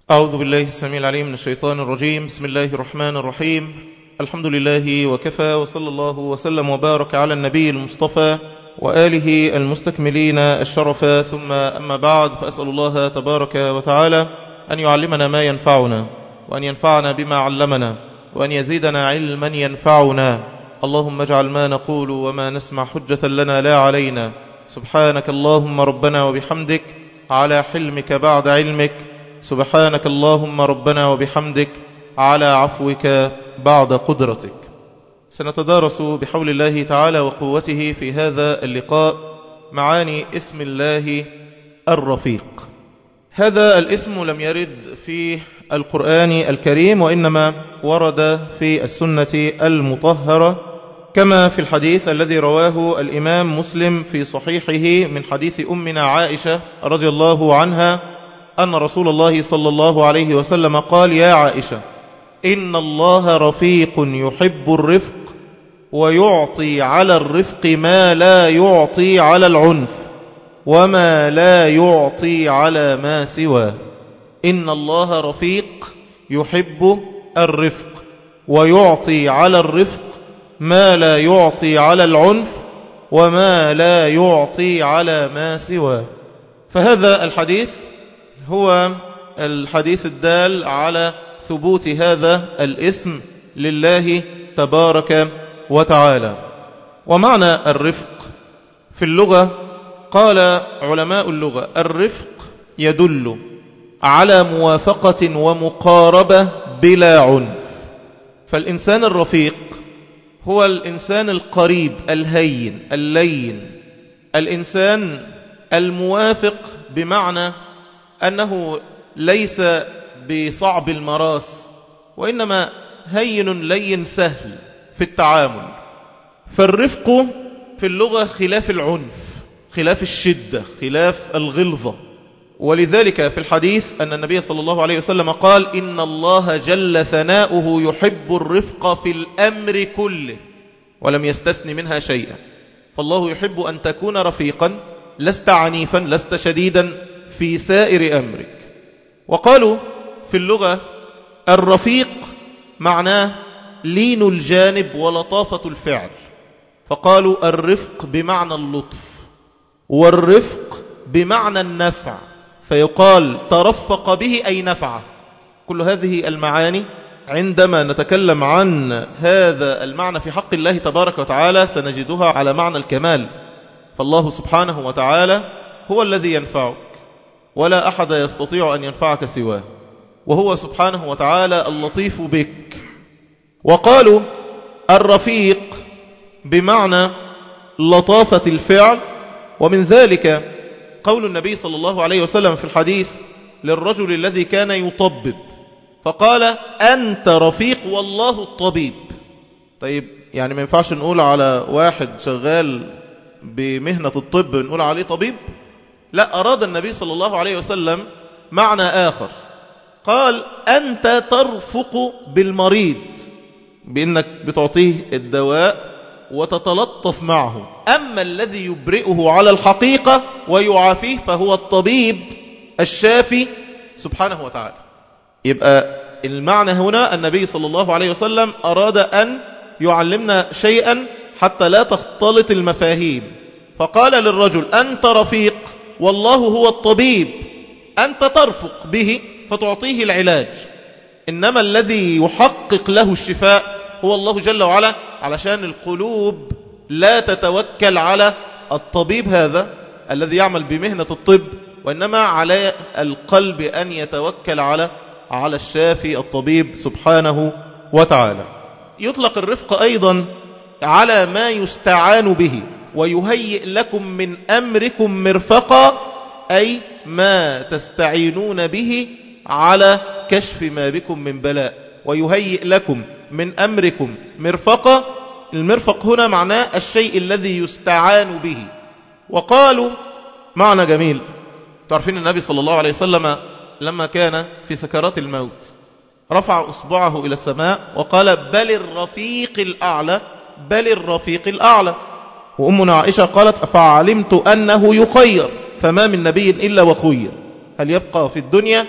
أعوذ بالله السميع العليم من الشيطان الرجيم بسم الله الرحمن الرحيم الحمد لله وكفى وصلى الله وسلم وبارك على النبي المصطفى وآله المستكملين الشرف ثم أما بعد فأسأل الله تبارك وتعالى أن يعلمنا ما ينفعنا وأن ينفعنا بما علمنا وأن يزيدنا علما ينفعنا اللهم اجعل ما نقول وما نسمع حجة لنا لا علينا سبحانك اللهم ربنا وبحمدك على حلمك بعد علمك سبحانك اللهم ربنا وبحمدك على عفوك بعد قدرتك سنتدارس بحول الله تعالى وقوته في هذا اللقاء معاني اسم الله الرفيق هذا الاسم لم يرد في القرآن الكريم وإنما ورد في السنة المطهرة كما في الحديث الذي رواه الإمام مسلم في صحيحه من حديث أمنا عائشة رضي الله عنها أن رسول الله صلى الله عليه وسلم قال يا عائشة إن الله رفيق يحب الرفق ويعطي على الرفق ما لا يعطي على العنف وما لا يعطي على ما سواه إن الله رفيق يحب الرفق ويعطي على الرفق ما لا يعطي على العنف وما لا يعطي على ما سواه فهذا الحديث هو الحديث الدال على ثبوت هذا الاسم لله تبارك وتعالى ومعنى الرفق في اللغة قال علماء اللغة الرفق يدل على موافقة ومقاربة بلا عنف فالإنسان الرفيق هو الإنسان القريب الهين اللين الإنسان الموافق بمعنى أنه ليس بصعب المراس وإنما هين لين سهل في التعامل فالرفق في اللغة خلاف العنف خلاف الشدة خلاف الغلظة ولذلك في الحديث أن النبي صلى الله عليه وسلم قال إن الله جل ثناؤه يحب الرفق في الأمر كله ولم يستثن منها شيئا فالله يحب أن تكون رفيقا لست عنيفا لست شديدا في سائر أمرك وقالوا في اللغة الرفيق معناه لين الجانب ولطافة الفعل فقالوا الرفق بمعنى اللطف والرفق بمعنى النفع فيقال ترفق به أي نفعه كل هذه المعاني عندما نتكلم عن هذا المعنى في حق الله تبارك وتعالى سنجدها على معنى الكمال فالله سبحانه وتعالى هو الذي ينفعك ولا أحد يستطيع أن ينفعك سواه وهو سبحانه وتعالى اللطيف بك وقالوا الرفيق بمعنى لطافة الفعل ومن ذلك قول النبي صلى الله عليه وسلم في الحديث للرجل الذي كان يطبب فقال أنت رفيق والله الطبيب طيب يعني ما ينفعش نقول على واحد شغال بمهنة الطب نقول عليه طبيب لا أراد النبي صلى الله عليه وسلم معنى آخر قال أنت ترفق بالمريض بأنك بتعطيه الدواء وتتلطف معه أما الذي يبرئه على الحقيقة ويعافيه فهو الطبيب الشافي سبحانه وتعالى يبقى المعنى هنا النبي صلى الله عليه وسلم أراد أن يعلمنا شيئا حتى لا تختلط المفاهيم فقال للرجل أنت رفيق والله هو الطبيب أنت ترفق به فتعطيه العلاج إنما الذي يحقق له الشفاء هو الله جل وعلا علشان القلوب لا تتوكل على الطبيب هذا الذي يعمل بمهنة الطب وإنما على القلب أن يتوكل على على الشافي الطبيب سبحانه وتعالى يطلق الرفق أيضا على ما يستعان به ويهيئ لكم من أمركم مرفقا أي ما تستعينون به على كشف ما بكم من بلاء ويهيئ لكم من أمركم مرفقا المرفق هنا معناه الشيء الذي يستعان به وقالوا معنى جميل تعرفين النبي صلى الله عليه وسلم لما كان في سكرات الموت رفع أصبعه إلى السماء وقال بل الرفيق الأعلى بل الرفيق الأعلى وأمنا عائشة قالت فعلمت أنه يخير فما من نبي إلا وخير هل يبقى في الدنيا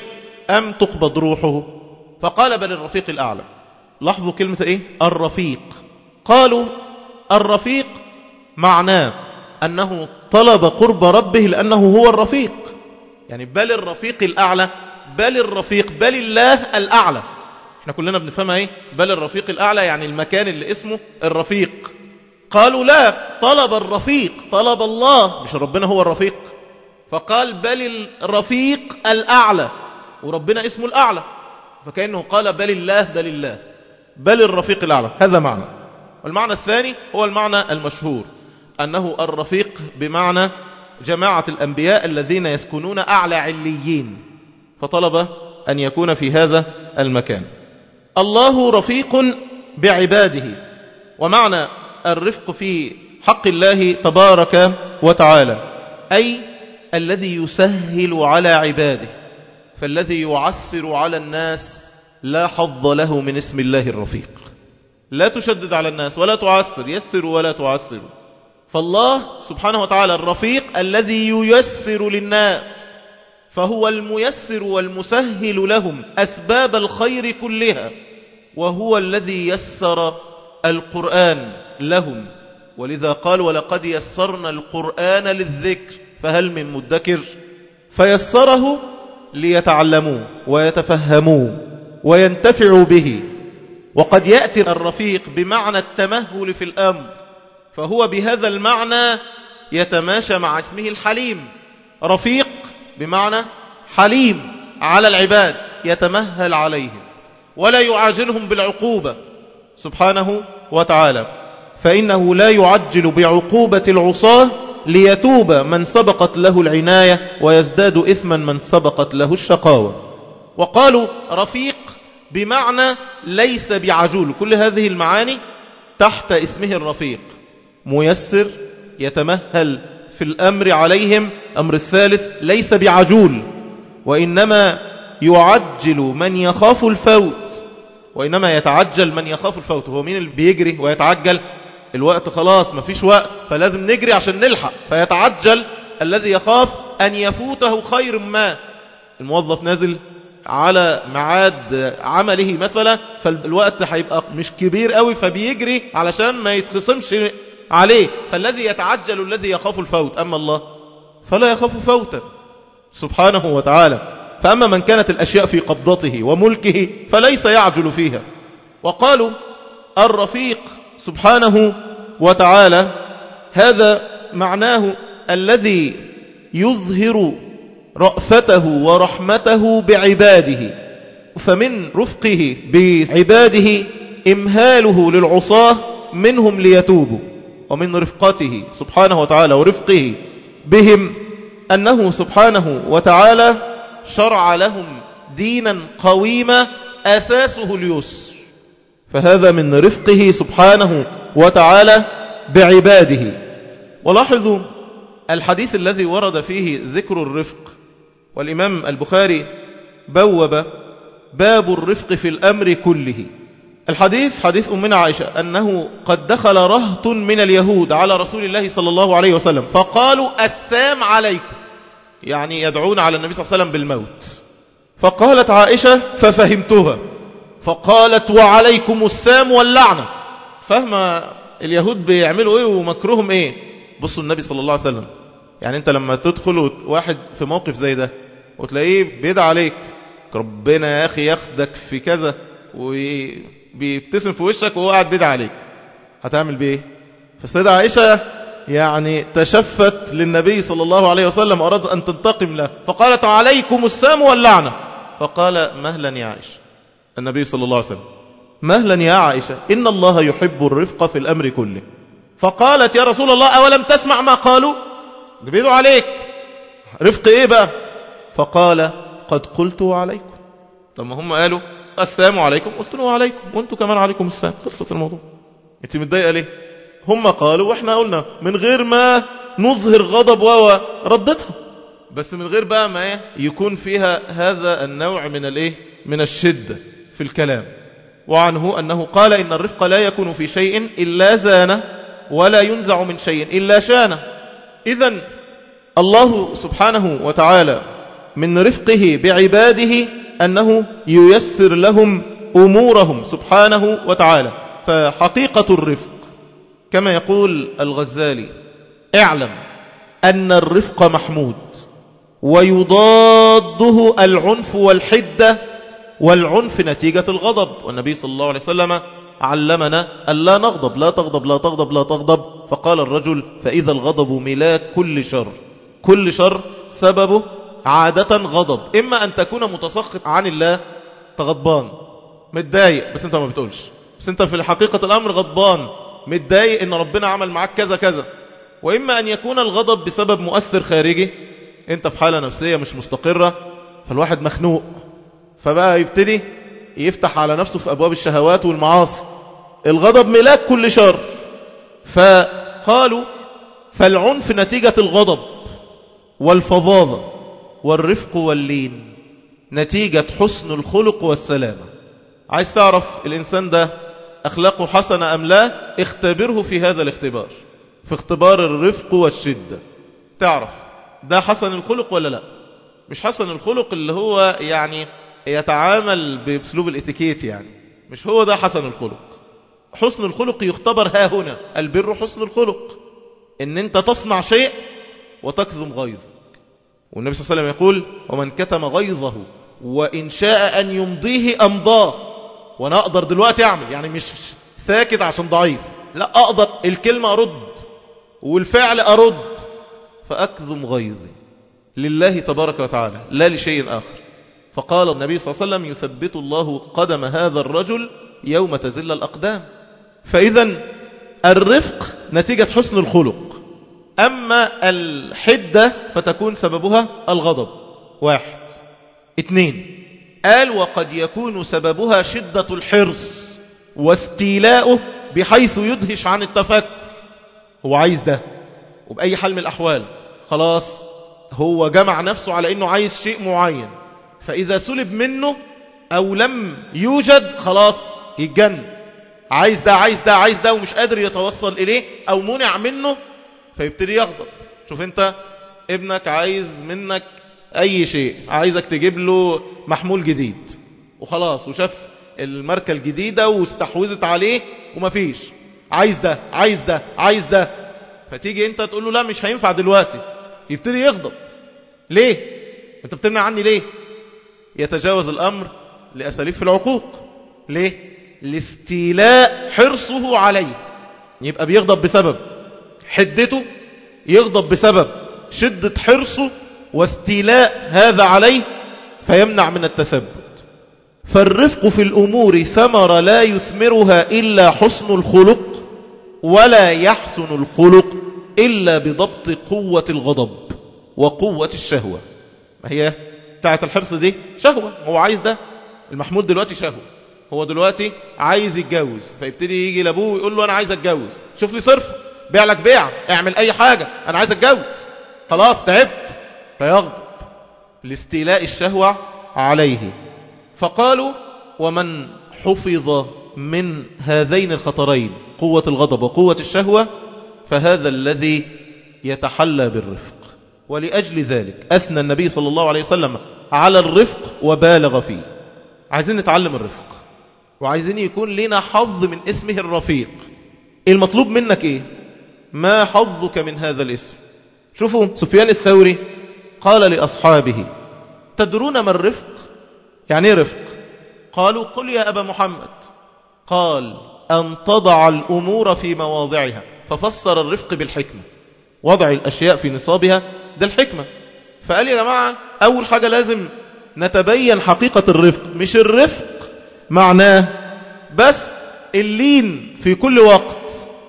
أم تقبض روحه فقال بل الرفيق الأعلى لاحظوا كلمة إيه الرفيق قالوا الرفيق معناه أنه طلب قرب ربه لأنه هو الرفيق يعني بل الرفيق الأعلى بل الرفيق بل الله الأعلى احنا كلنا بنفهمها ايه بل الرفيق الأعلى يعني المكان اللي اسمه الرفيق قالوا لا طلب الرفيق طلب الله مش ربنا هو الرفيق فقال بل الرفيق الأعلى وربنا اسمه الأعلى فكأنه قال بل الله بل الله بل الرفيق الأعلى هذا معنى والمعنى الثاني هو المعنى المشهور أنه الرفيق بمعنى جماعة الأنبياء الذين يسكنون أعلى عليين فطلب أن يكون في هذا المكان الله رفيق بعباده ومعنى الرفق في حق الله تبارك وتعالى أي الذي يسهل على عباده فالذي يعسر على الناس لا حظ له من اسم الله الرفيق لا تشدد على الناس ولا تعسر يسر ولا تعسر فالله سبحانه وتعالى الرفيق الذي ييسر للناس فهو الميسر والمسهل لهم أسباب الخير كلها وهو الذي يسر القرآن لهم ولذا قال ولقد يسرنا القرآن للذكر فهل من مدكر فيسره ليتعلموه ويتفهموه وينتفعوا به وقد يأتي الرفيق بمعنى التمهل في الأمر فهو بهذا المعنى يتماشى مع اسمه الحليم رفيق بمعنى حليم على العباد يتمهل عليهم ولا يعاجلهم بالعقوبة سبحانه وتعالى فإنه لا يعجل بعقوبة العصاة ليتوب من سبقت له العناية ويزداد إثما من سبقت له الشقاوة وقالوا رفيق بمعنى ليس بعجول كل هذه المعاني تحت اسمه الرفيق ميسر يتمهل في الأمر عليهم أمر الثالث ليس بعجول وإنما يعجل من يخاف الفوت وإنما يتعجل من يخاف الفوت هو مين اللي بيجري ويتعجل الوقت خلاص ما فيش وقت فلازم نجري عشان نلحق فيتعجل الذي يخاف أن يفوته خير ما الموظف نازل على معاد عمله مثلا فالوقت هيبقى مش كبير قوي فبيجري علشان ما يتخصمش عليه فالذي يتعجل الذي يخاف الفوت أما الله فلا يخاف فوتا سبحانه وتعالى فأما من كانت الأشياء في قبضته وملكه فليس يعجل فيها وقالوا الرفيق سبحانه وتعالى هذا معناه الذي يظهر رأفته ورحمته بعباده فمن رفقه بعباده إمهاله للعصاة منهم ليتوبوا ومن رفقته سبحانه وتعالى ورفقه بهم أنه سبحانه وتعالى شرع لهم دينا قويما أساسه اليسر فهذا من رفقه سبحانه وتعالى بعباده ولاحظوا الحديث الذي ورد فيه ذكر الرفق والإمام البخاري بوب باب الرفق في الأمر كله الحديث حديث أمنا عائشة أنه قد دخل رهط من اليهود على رسول الله صلى الله عليه وسلم فقالوا السام عليكم يعني يدعون على النبي صلى الله عليه وسلم بالموت فقالت عائشة ففهمتها فقالت وعليكم السام واللعنة فهم اليهود بيعملوا ايه ومكروهم ايه بصوا النبي صلى الله عليه وسلم يعني انت لما تدخل واحد في موقف زي ده وتلاقيه بيدعى عليك ربنا يا اخي ياخدك في كذا وبيبتسم في وشك وهو قاعد بيدعى عليك هتعمل بيه فالسيدة عائشة يعني تشفت للنبي صلى الله عليه وسلم أراد أن تنتقم له فقالت عليكم السام واللعنة فقال مهلا يا عائشة النبي صلى الله عليه وسلم مهلا يا عائشة إن الله يحب الرفق في الأمر كله فقالت يا رسول الله أولم تسمع ما قالوا بيدوا عليك رفق إيه بقى فقال قد قلت عليكم لما هم قالوا السلام عليكم قلت له عليكم وانتم كمان عليكم السلام خلصت الموضوع انت متضايقه ليه هم قالوا واحنا قلنا من غير ما نظهر غضب و ردتها بس من غير بقى ما يكون فيها هذا النوع من الايه من الشده في الكلام وعنه انه قال ان الرفق لا يكون في شيء الا زانه ولا ينزع من شيء الا شانه اذا الله سبحانه وتعالى من رفقه بعباده أنه ييسر لهم أمورهم سبحانه وتعالى فحقيقة الرفق كما يقول الغزالي اعلم أن الرفق محمود ويضاده العنف والحدة والعنف نتيجة الغضب والنبي صلى الله عليه وسلم علمنا أن لا نغضب لا تغضب لا تغضب لا تغضب فقال الرجل فإذا الغضب ملاك كل شر كل شر سببه عادة غضب إما أن تكون متسخط عن الله تغضبان متضايق بس أنت ما بتقولش بس أنت في حقيقة الأمر غضبان متضايق إن ربنا عمل معاك كذا كذا وإما أن يكون الغضب بسبب مؤثر خارجي أنت في حالة نفسية مش مستقرة فالواحد مخنوق فبقى يبتدي يفتح على نفسه في أبواب الشهوات والمعاصي الغضب ملاك كل شر فقالوا فالعنف نتيجة الغضب والفظاظة والرفق واللين نتيجة حسن الخلق والسلامة عايز تعرف الإنسان ده أخلاقه حسنة أم لا اختبره في هذا الاختبار في اختبار الرفق والشدة تعرف ده حسن الخلق ولا لا مش حسن الخلق اللي هو يعني يتعامل بأسلوب الاتيكيت يعني مش هو ده حسن الخلق حسن الخلق يختبر ها هنا البر حسن الخلق ان انت تصنع شيء وتكظم غيظك والنبي صلى الله عليه وسلم يقول ومن كتم غيظه وإن شاء أن يمضيه أمضاه وأنا أقدر دلوقتي أعمل يعني مش ساكت عشان ضعيف لا أقدر الكلمة أرد والفعل أرد فأكظم غيظي لله تبارك وتعالى لا لشيء آخر فقال النبي صلى الله عليه وسلم يثبت الله قدم هذا الرجل يوم تزل الأقدام فإذا الرفق نتيجة حسن الخلق أما الحدة فتكون سببها الغضب واحد اثنين قال وقد يكون سببها شدة الحرص واستيلاؤه بحيث يدهش عن التفكر هو عايز ده وبأي حال من الأحوال خلاص هو جمع نفسه على أنه عايز شيء معين فإذا سلب منه أو لم يوجد خلاص يتجن عايز ده عايز ده عايز ده ومش قادر يتوصل إليه أو منع منه فيبتدي يغضب شوف انت ابنك عايز منك أي شيء عايزك تجيب له محمول جديد وخلاص وشاف الماركة الجديدة واستحوذت عليه ومفيش عايز ده عايز ده عايز ده فتيجي انت تقول له لا مش هينفع دلوقتي يبتدي يغضب ليه انت بتمنع عني ليه يتجاوز الأمر لأساليب في العقوق ليه لاستيلاء حرصه عليه يبقى بيغضب بسبب حدته يغضب بسبب شدة حرصه واستيلاء هذا عليه فيمنع من التثبت فالرفق في الأمور ثمر لا يثمرها إلا حسن الخلق ولا يحسن الخلق إلا بضبط قوة الغضب وقوة الشهوة ما هي بتاعت الحرص دي شهوة هو عايز ده المحمود دلوقتي شهوة هو دلوقتي عايز يتجوز فيبتدي يجي لابوه ويقول له أنا عايز أتجوز شوف لي صرف بيع لك بيع اعمل أي حاجة أنا عايز أتجوز خلاص تعبت فيغضب لاستيلاء الشهوة عليه فقالوا ومن حفظ من هذين الخطرين قوة الغضب وقوة الشهوة فهذا الذي يتحلى بالرفق ولأجل ذلك أثنى النبي صلى الله عليه وسلم على الرفق وبالغ فيه عايزين نتعلم الرفق وعايزين يكون لنا حظ من اسمه الرفيق المطلوب منك ايه ما حظك من هذا الاسم شوفوا سفيان الثوري قال لأصحابه تدرون ما الرفق يعني رفق قالوا قل يا أبا محمد قال أن تضع الأمور في مواضعها ففسر الرفق بالحكمة وضع الأشياء في نصابها ده الحكمة فقال يا جماعة أول حاجة لازم نتبين حقيقة الرفق مش الرفق معناه بس اللين في كل وقت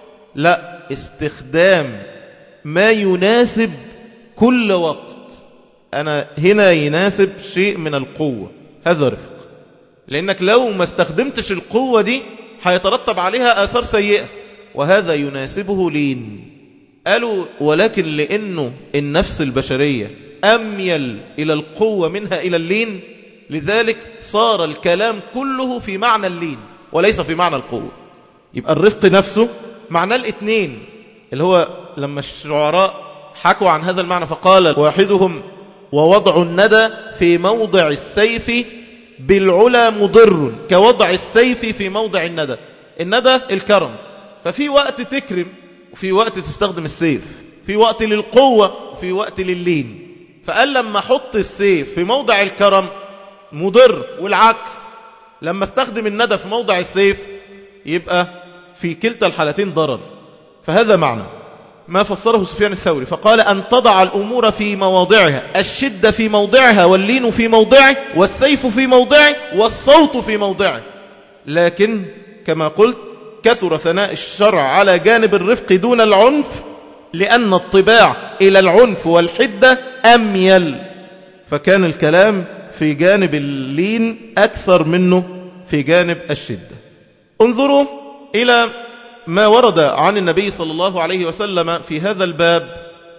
لا استخدام ما يناسب كل وقت أنا هنا يناسب شيء من القوة هذا رفق لأنك لو ما استخدمتش القوة دي هيترتب عليها آثار سيئة وهذا يناسبه لين قالوا ولكن لأنه النفس البشرية أميل إلى القوة منها إلى اللين لذلك صار الكلام كله في معنى اللين وليس في معنى القوة يبقى الرفق نفسه معناه الاثنين اللي هو لما الشعراء حكوا عن هذا المعنى فقال واحدهم ووضع الندى في موضع السيف بالعلا مضر كوضع السيف في موضع الندى الندى الكرم ففي وقت تكرم وفي وقت تستخدم السيف في وقت للقوة وفي وقت لللين فقال لما حط السيف في موضع الكرم مضر والعكس لما استخدم الندى في موضع السيف يبقى في كلتا الحالتين ضرر فهذا معنى ما فسره سفيان الثوري فقال أن تضع الأمور في مواضعها الشدة في موضعها واللين في موضعه والسيف في موضعه والصوت في موضعه لكن كما قلت كثر ثناء الشرع على جانب الرفق دون العنف لأن الطباع إلى العنف والحدة أميل فكان الكلام في جانب اللين أكثر منه في جانب الشدة انظروا إلى ما ورد عن النبي صلى الله عليه وسلم في هذا الباب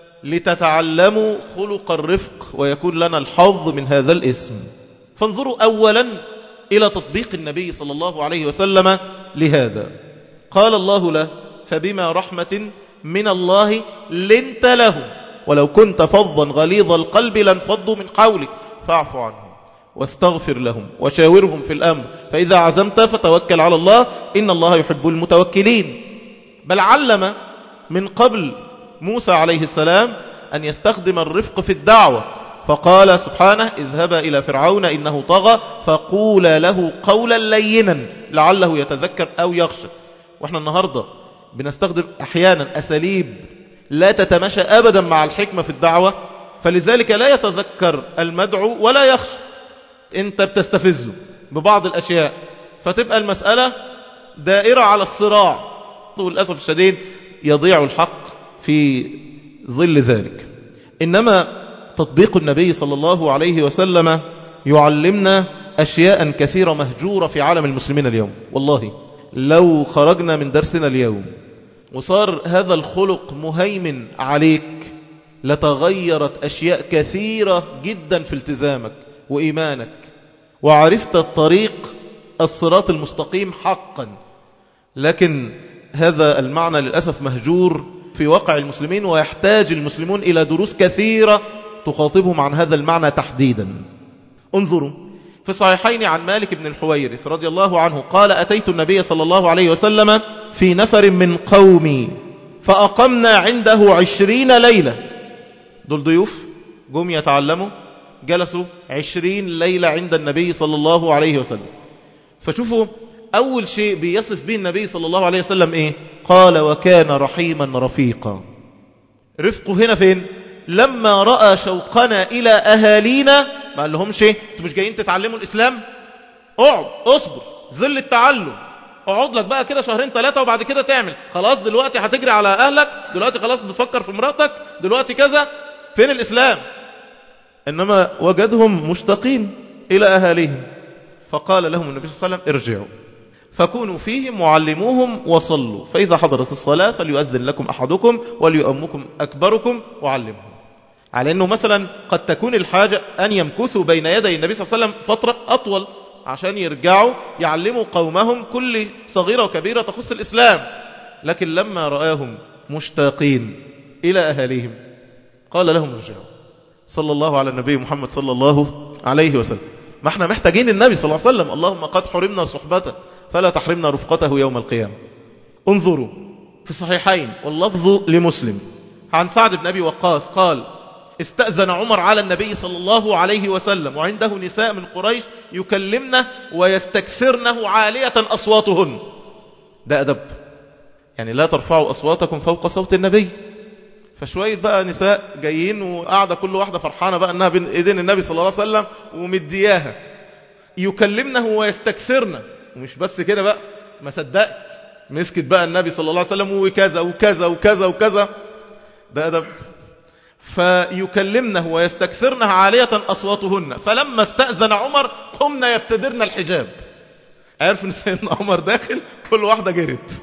لتتعلموا خلق الرفق ويكون لنا الحظ من هذا الاسم فانظروا أولا إلى تطبيق النبي صلى الله عليه وسلم لهذا قال الله له فبما رحمة من الله لنت لهم ولو كنت فظا غليظ القلب لانفضوا من حولك فاعف عنهم واستغفر لهم وشاورهم في الأمر فإذا عزمت فتوكل على الله إن الله يحب المتوكلين بل علم من قبل موسى عليه السلام أن يستخدم الرفق في الدعوة فقال سبحانه اذهبا إلى فرعون إنه طغى فقولا له قولا لينا لعله يتذكر أو يخشى وإحنا النهاردة بنستخدم أحيانا أساليب لا تتمشى أبدا مع الحكمة في الدعوة فلذلك لا يتذكر المدعو ولا يخشى انت بتستفزه ببعض الأشياء فتبقى المسألة دائرة على الصراع وللأسف الشديد يضيع الحق في ظل ذلك إنما تطبيق النبي صلى الله عليه وسلم يعلمنا أشياء كثيرة مهجورة في عالم المسلمين اليوم والله لو خرجنا من درسنا اليوم وصار هذا الخلق مهيمن عليك لتغيرت أشياء كثيرة جدا في التزامك وإيمانك وعرفت الطريق الصراط المستقيم حقا لكن هذا المعنى للأسف مهجور في واقع المسلمين ويحتاج المسلمون إلى دروس كثيرة تخاطبهم عن هذا المعنى تحديدا انظروا في صحيحين عن مالك بن الحويرث رضي الله عنه قال أتيت النبي صلى الله عليه وسلم في نفر من قومي فأقمنا عنده عشرين ليلة دول ضيوف جم يتعلموا جلسوا عشرين ليلة عند النبي صلى الله عليه وسلم فشوفوا أول شيء بيصف به النبي صلى الله عليه وسلم إيه قال وكان رحيما رفيقا رفقه هنا فين لما رأى شوقنا إلى أهالينا ما قال لهمش انتوا مش جايين تتعلموا الإسلام اقعد اصبر ذل التعلم اقعد لك بقى كده شهرين ثلاثة وبعد كده تعمل خلاص دلوقتي هتجري على أهلك دلوقتي خلاص بتفكر في مراتك دلوقتي كذا فين الإسلام إنما وجدهم مشتاقين إلى أهاليهم فقال لهم النبي صلى الله عليه وسلم ارجعوا فكونوا فيهم وعلموهم وصلوا فإذا حضرت الصلاة فليؤذن لكم أحدكم وليؤمكم أكبركم وعلمهم على أنه مثلا قد تكون الحاجة أن يمكثوا بين يدي النبي صلى الله عليه وسلم فترة أطول عشان يرجعوا يعلموا قومهم كل صغيرة وكبيرة تخص الإسلام لكن لما رآهم مشتاقين إلى أهاليهم قال لهم ارجعوا صلى الله على النبي محمد صلى الله عليه وسلم ما احنا محتاجين النبي صلى الله عليه وسلم اللهم قد حرمنا صحبته فلا تحرمنا رفقته يوم القيامة انظروا في الصحيحين واللفظ لمسلم عن سعد بن أبي وقاص قال استأذن عمر على النبي صلى الله عليه وسلم وعنده نساء من قريش يكلمنه ويستكثرنه عالية أصواتهن ده أدب يعني لا ترفعوا أصواتكم فوق صوت النبي فشوية بقى نساء جايين وقاعدة كل واحدة فرحانة بقى أنها بين إيدين النبي صلى الله عليه وسلم ومدياها يكلمنه ويستكثرن ومش بس كده بقى ما صدقت مسكت بقى النبي صلى الله عليه وسلم وكذا وكذا وكذا وكذا ده أدب فيكلمنه ويستكثرنه عالية أصواتهن فلما استأذن عمر قمنا يبتدرن الحجاب عرف ان سيدنا عمر داخل كل واحدة جرت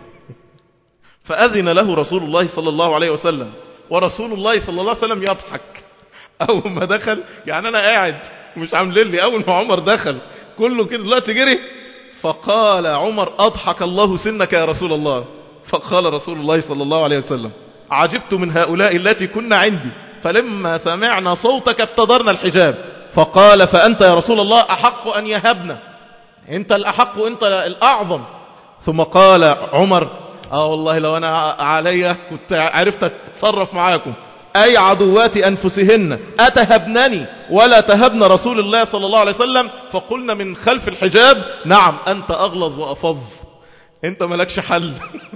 فأذن له رسول الله صلى الله عليه وسلم ورسول الله صلى الله عليه وسلم يضحك أول ما دخل يعني أنا قاعد مش عامل لي أول ما عمر دخل كله كده دلوقتي جري فقال عمر أضحك الله سنك يا رسول الله فقال رسول الله صلى الله عليه وسلم عجبت من هؤلاء التي كنا عندي فلما سمعنا صوتك ابتدرنا الحجاب فقال فأنت يا رسول الله أحق أن يهبنا أنت الأحق وأنت الأعظم ثم قال عمر آه والله لو أنا علي كنت عرفت أتصرف معاكم أي عدوات أنفسهن أتهبنني ولا تهبن رسول الله صلى الله عليه وسلم فقلنا من خلف الحجاب نعم أنت أغلظ وأفظ أنت ملكش حل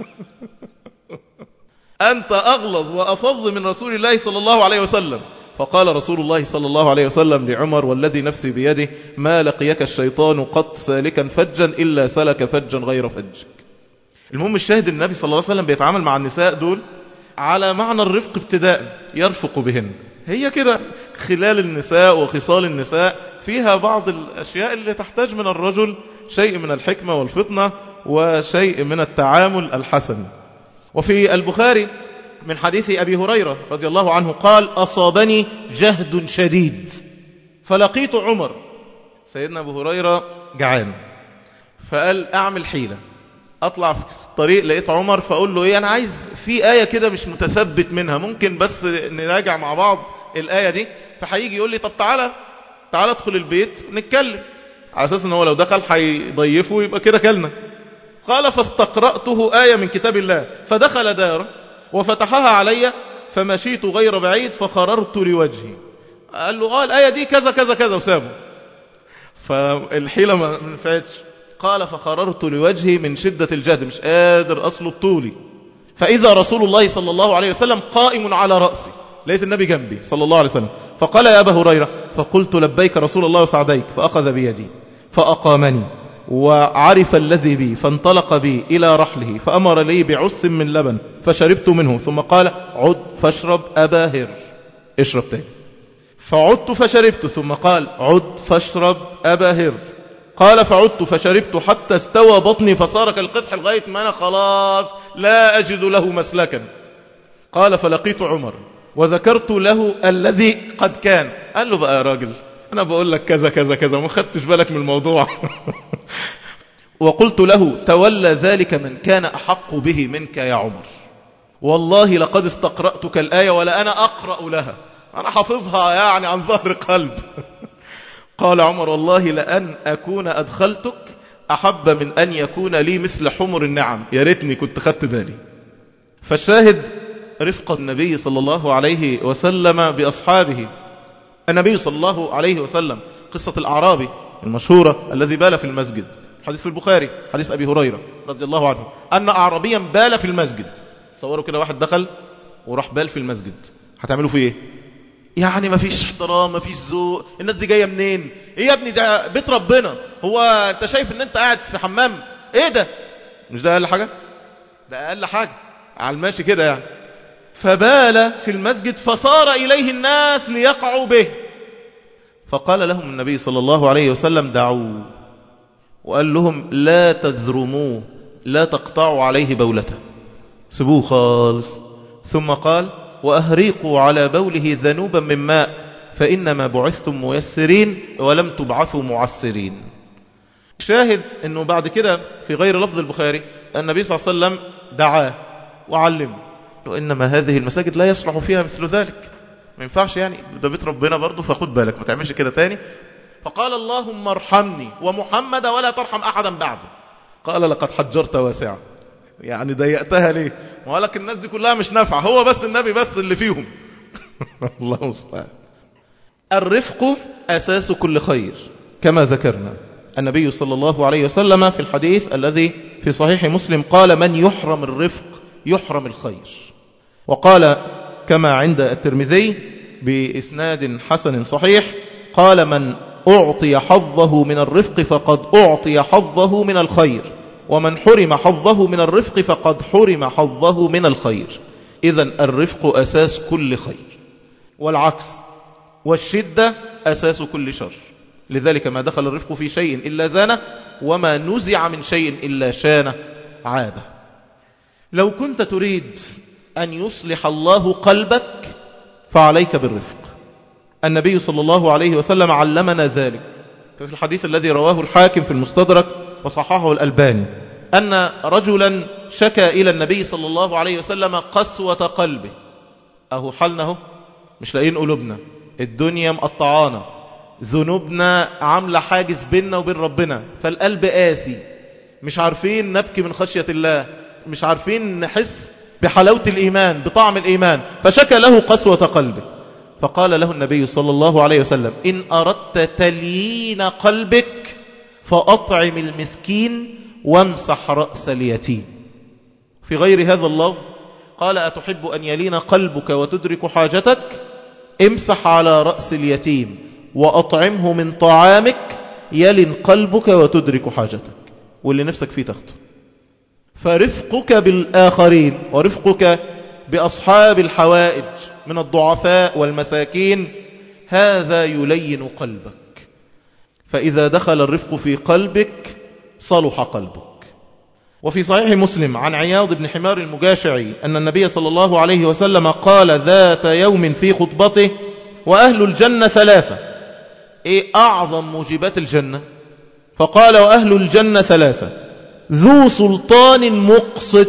أنت أغلظ وأفظ من رسول الله صلى الله عليه وسلم فقال رسول الله صلى الله عليه وسلم لعمر والذي نفسي بيده ما لقيك الشيطان قط سالكا فجا إلا سلك فجا غير فجك المهم الشاهد النبي صلى الله عليه وسلم بيتعامل مع النساء دول على معنى الرفق ابتداء يرفق بهن هي كده خلال النساء وخصال النساء فيها بعض الأشياء اللي تحتاج من الرجل شيء من الحكمة والفطنة وشيء من التعامل الحسن وفي البخاري من حديث أبي هريرة رضي الله عنه قال أصابني جهد شديد فلقيت عمر سيدنا أبو هريرة جعان فقال أعمل حيلة أطلع في الطريق لقيت عمر فأقول له إيه أنا عايز في آية كده مش متثبت منها ممكن بس نراجع مع بعض الآية دي فهيجي يقول لي طب تعالى تعالى ادخل البيت نتكلم على أساس أنه لو دخل هيضيفه يبقى كده كلنا قال فاستقرأته آية من كتاب الله فدخل داره وفتحها علي فمشيت غير بعيد فخررت لوجهي قال له آه الآية دي كذا كذا كذا وسابه فالحيلة ما نفعتش قال فخررت لوجهي من شدة الجهد مش قادر أصلب طولي فإذا رسول الله صلى الله عليه وسلم قائم على رأسي لقيت النبي جنبي صلى الله عليه وسلم فقال يا أبا هريرة فقلت لبيك رسول الله وسعديك فأخذ بيدي فأقامني وعرف الذي بي فانطلق بي إلى رحله فأمر لي بعس من لبن فشربت منه ثم قال عد فاشرب أبا هر اشرب تاني فعدت فشربت ثم قال عد فاشرب أبا هر قال فعدت فشربت حتى استوى بطني فصار كالقدح لغاية ما أنا خلاص لا أجد له مسلكا قال فلقيت عمر وذكرت له الذي قد كان قال له بقى يا راجل أنا بقول لك كذا كذا كذا ما خدتش بالك من الموضوع وقلت له تولى ذلك من كان أحق به منك يا عمر والله لقد استقرأتك الآية ولا أنا أقرأ لها أنا حافظها يعني عن ظهر قلب قال عمر والله لأن أكون أدخلتك أحب من أن يكون لي مثل حمر النعم يا ريتني كنت خدت بالي فالشاهد رفق النبي صلى الله عليه وسلم بأصحابه النبي صلى الله عليه وسلم قصة الأعرابي المشهورة الذي بال في المسجد حديث في البخاري حديث أبي هريرة رضي الله عنه أن أعرابيا بال في المسجد صوروا كده واحد دخل وراح بال في المسجد هتعملوا فيه ايه يعني ما فيش احترام ما فيش ذوق الناس دي جايه منين ايه يا ابني ده بيت ربنا هو انت شايف ان انت قاعد في حمام ايه ده مش ده اقل حاجه ده اقل حاجه على الماشي كده يعني فبال في المسجد فصار اليه الناس ليقعوا به فقال لهم النبي صلى الله عليه وسلم دعوه وقال لهم لا تذرموه لا تقطعوا عليه بولته سبوه خالص ثم قال وأهريقوا على بوله ذنوبا من ماء فإنما بعثتم ميسرين ولم تبعثوا معسرين شاهد أنه بعد كده في غير لفظ البخاري النبي صلى الله عليه وسلم دعاه وعلمه وإنما هذه المساجد لا يصلح فيها مثل ذلك ما ينفعش يعني ده بيت ربنا برضه فخد بالك ما تعملش كده تاني فقال اللهم ارحمني ومحمد ولا ترحم أحدا بعده قال لقد حجرت واسعا يعني ضيقتها ليه ولك الناس دي كلها مش نافعة هو بس النبي بس اللي فيهم الله مستعان الرفق أساس كل خير كما ذكرنا النبي صلى الله عليه وسلم في الحديث الذي في صحيح مسلم قال من يحرم الرفق يحرم الخير وقال كما عند الترمذي بإسناد حسن صحيح قال من أعطي حظه من الرفق فقد أعطي حظه من الخير ومن حرم حظه من الرفق فقد حرم حظه من الخير إذا الرفق أساس كل خير والعكس والشدة أساس كل شر لذلك ما دخل الرفق في شيء إلا زانه وما نزع من شيء إلا شانه عابه لو كنت تريد أن يصلح الله قلبك فعليك بالرفق النبي صلى الله عليه وسلم علمنا ذلك ففي الحديث الذي رواه الحاكم في المستدرك وصححه الألباني أن رجلا شكى إلى النبي صلى الله عليه وسلم قسوة قلبه أهو حالنا هو مش لاقيين قلوبنا الدنيا مقطعانا ذنوبنا عاملة حاجز بيننا وبين ربنا فالقلب قاسي مش عارفين نبكي من خشية الله مش عارفين نحس بحلاوة الإيمان بطعم الإيمان فشكى له قسوة قلبه فقال له النبي صلى الله عليه وسلم إن أردت تليين قلبك فأطعم المسكين وامسح رأس اليتيم في غير هذا اللفظ قال أتحب أن يلين قلبك وتدرك حاجتك امسح على رأس اليتيم وأطعمه من طعامك يلن قلبك وتدرك حاجتك واللي نفسك فيه تاخده فرفقك بالآخرين ورفقك بأصحاب الحوائج من الضعفاء والمساكين هذا يلين قلبك فإذا دخل الرفق في قلبك صلح قلبك وفي صحيح مسلم عن عياض بن حمار المجاشعي أن النبي صلى الله عليه وسلم قال ذات يوم في خطبته وأهل الجنة ثلاثة إيه أعظم موجبات الجنة فقال وأهل الجنة ثلاثة ذو سلطان مقسط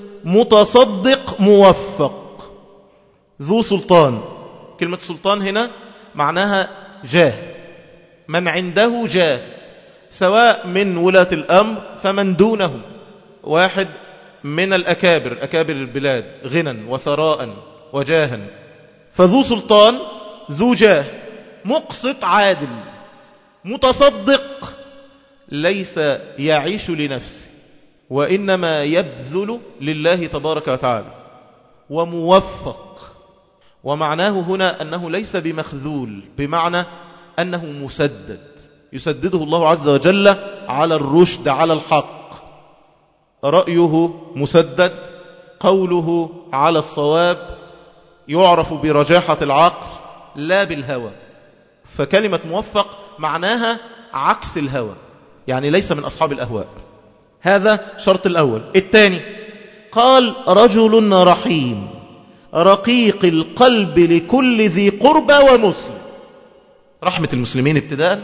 متصدق موفق ذو سلطان كلمة سلطان هنا معناها جاه من عنده جاه سواء من ولاة الأمر فمن دونهم واحد من الأكابر أكابر البلاد غنى وثراء وجاها فذو سلطان ذو جاه مقسط عادل متصدق ليس يعيش لنفسه وإنما يبذل لله تبارك وتعالى وموفق ومعناه هنا أنه ليس بمخذول بمعنى أنه مسدد يسدده الله عز وجل على الرشد على الحق رأيه مسدد قوله على الصواب يعرف برجاحة العقل لا بالهوى فكلمة موفق معناها عكس الهوى يعني ليس من أصحاب الأهواء هذا شرط الأول الثاني قال رجل رحيم رقيق القلب لكل ذي قربى ومسلم رحمة المسلمين ابتداء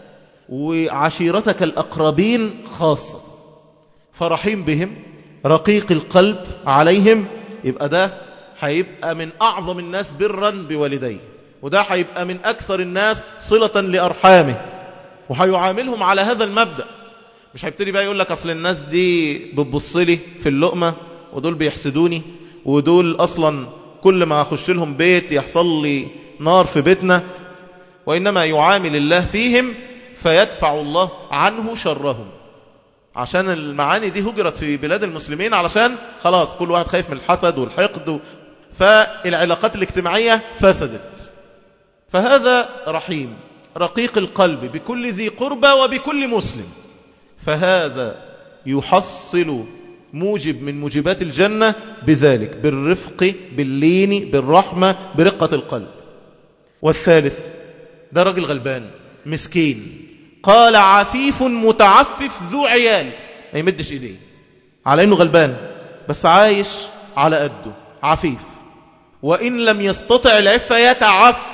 وعشيرتك الأقربين خاصة فرحيم بهم رقيق القلب عليهم يبقى ده هيبقى من أعظم الناس برا بوالديه وده هيبقى من أكثر الناس صلة لأرحامه وهيعاملهم على هذا المبدأ مش هيبتدي بقى يقول لك أصل الناس دي بتبص لي في اللقمة ودول بيحسدوني ودول أصلا كل ما أخش لهم بيت يحصل لي نار في بيتنا وإنما يعامل الله فيهم فيدفع الله عنه شرهم عشان المعاني دي هجرت في بلاد المسلمين علشان خلاص كل واحد خايف من الحسد والحقد فالعلاقات الاجتماعية فسدت فهذا رحيم رقيق القلب بكل ذي قربى وبكل مسلم فهذا يحصل موجب من موجبات الجنة بذلك بالرفق باللين بالرحمة برقة القلب والثالث ده راجل غلبان مسكين قال عفيف متعفف ذو عيال ما يمدش ايديه على انه غلبان بس عايش على قده عفيف وإن لم يستطع العفة يتعفف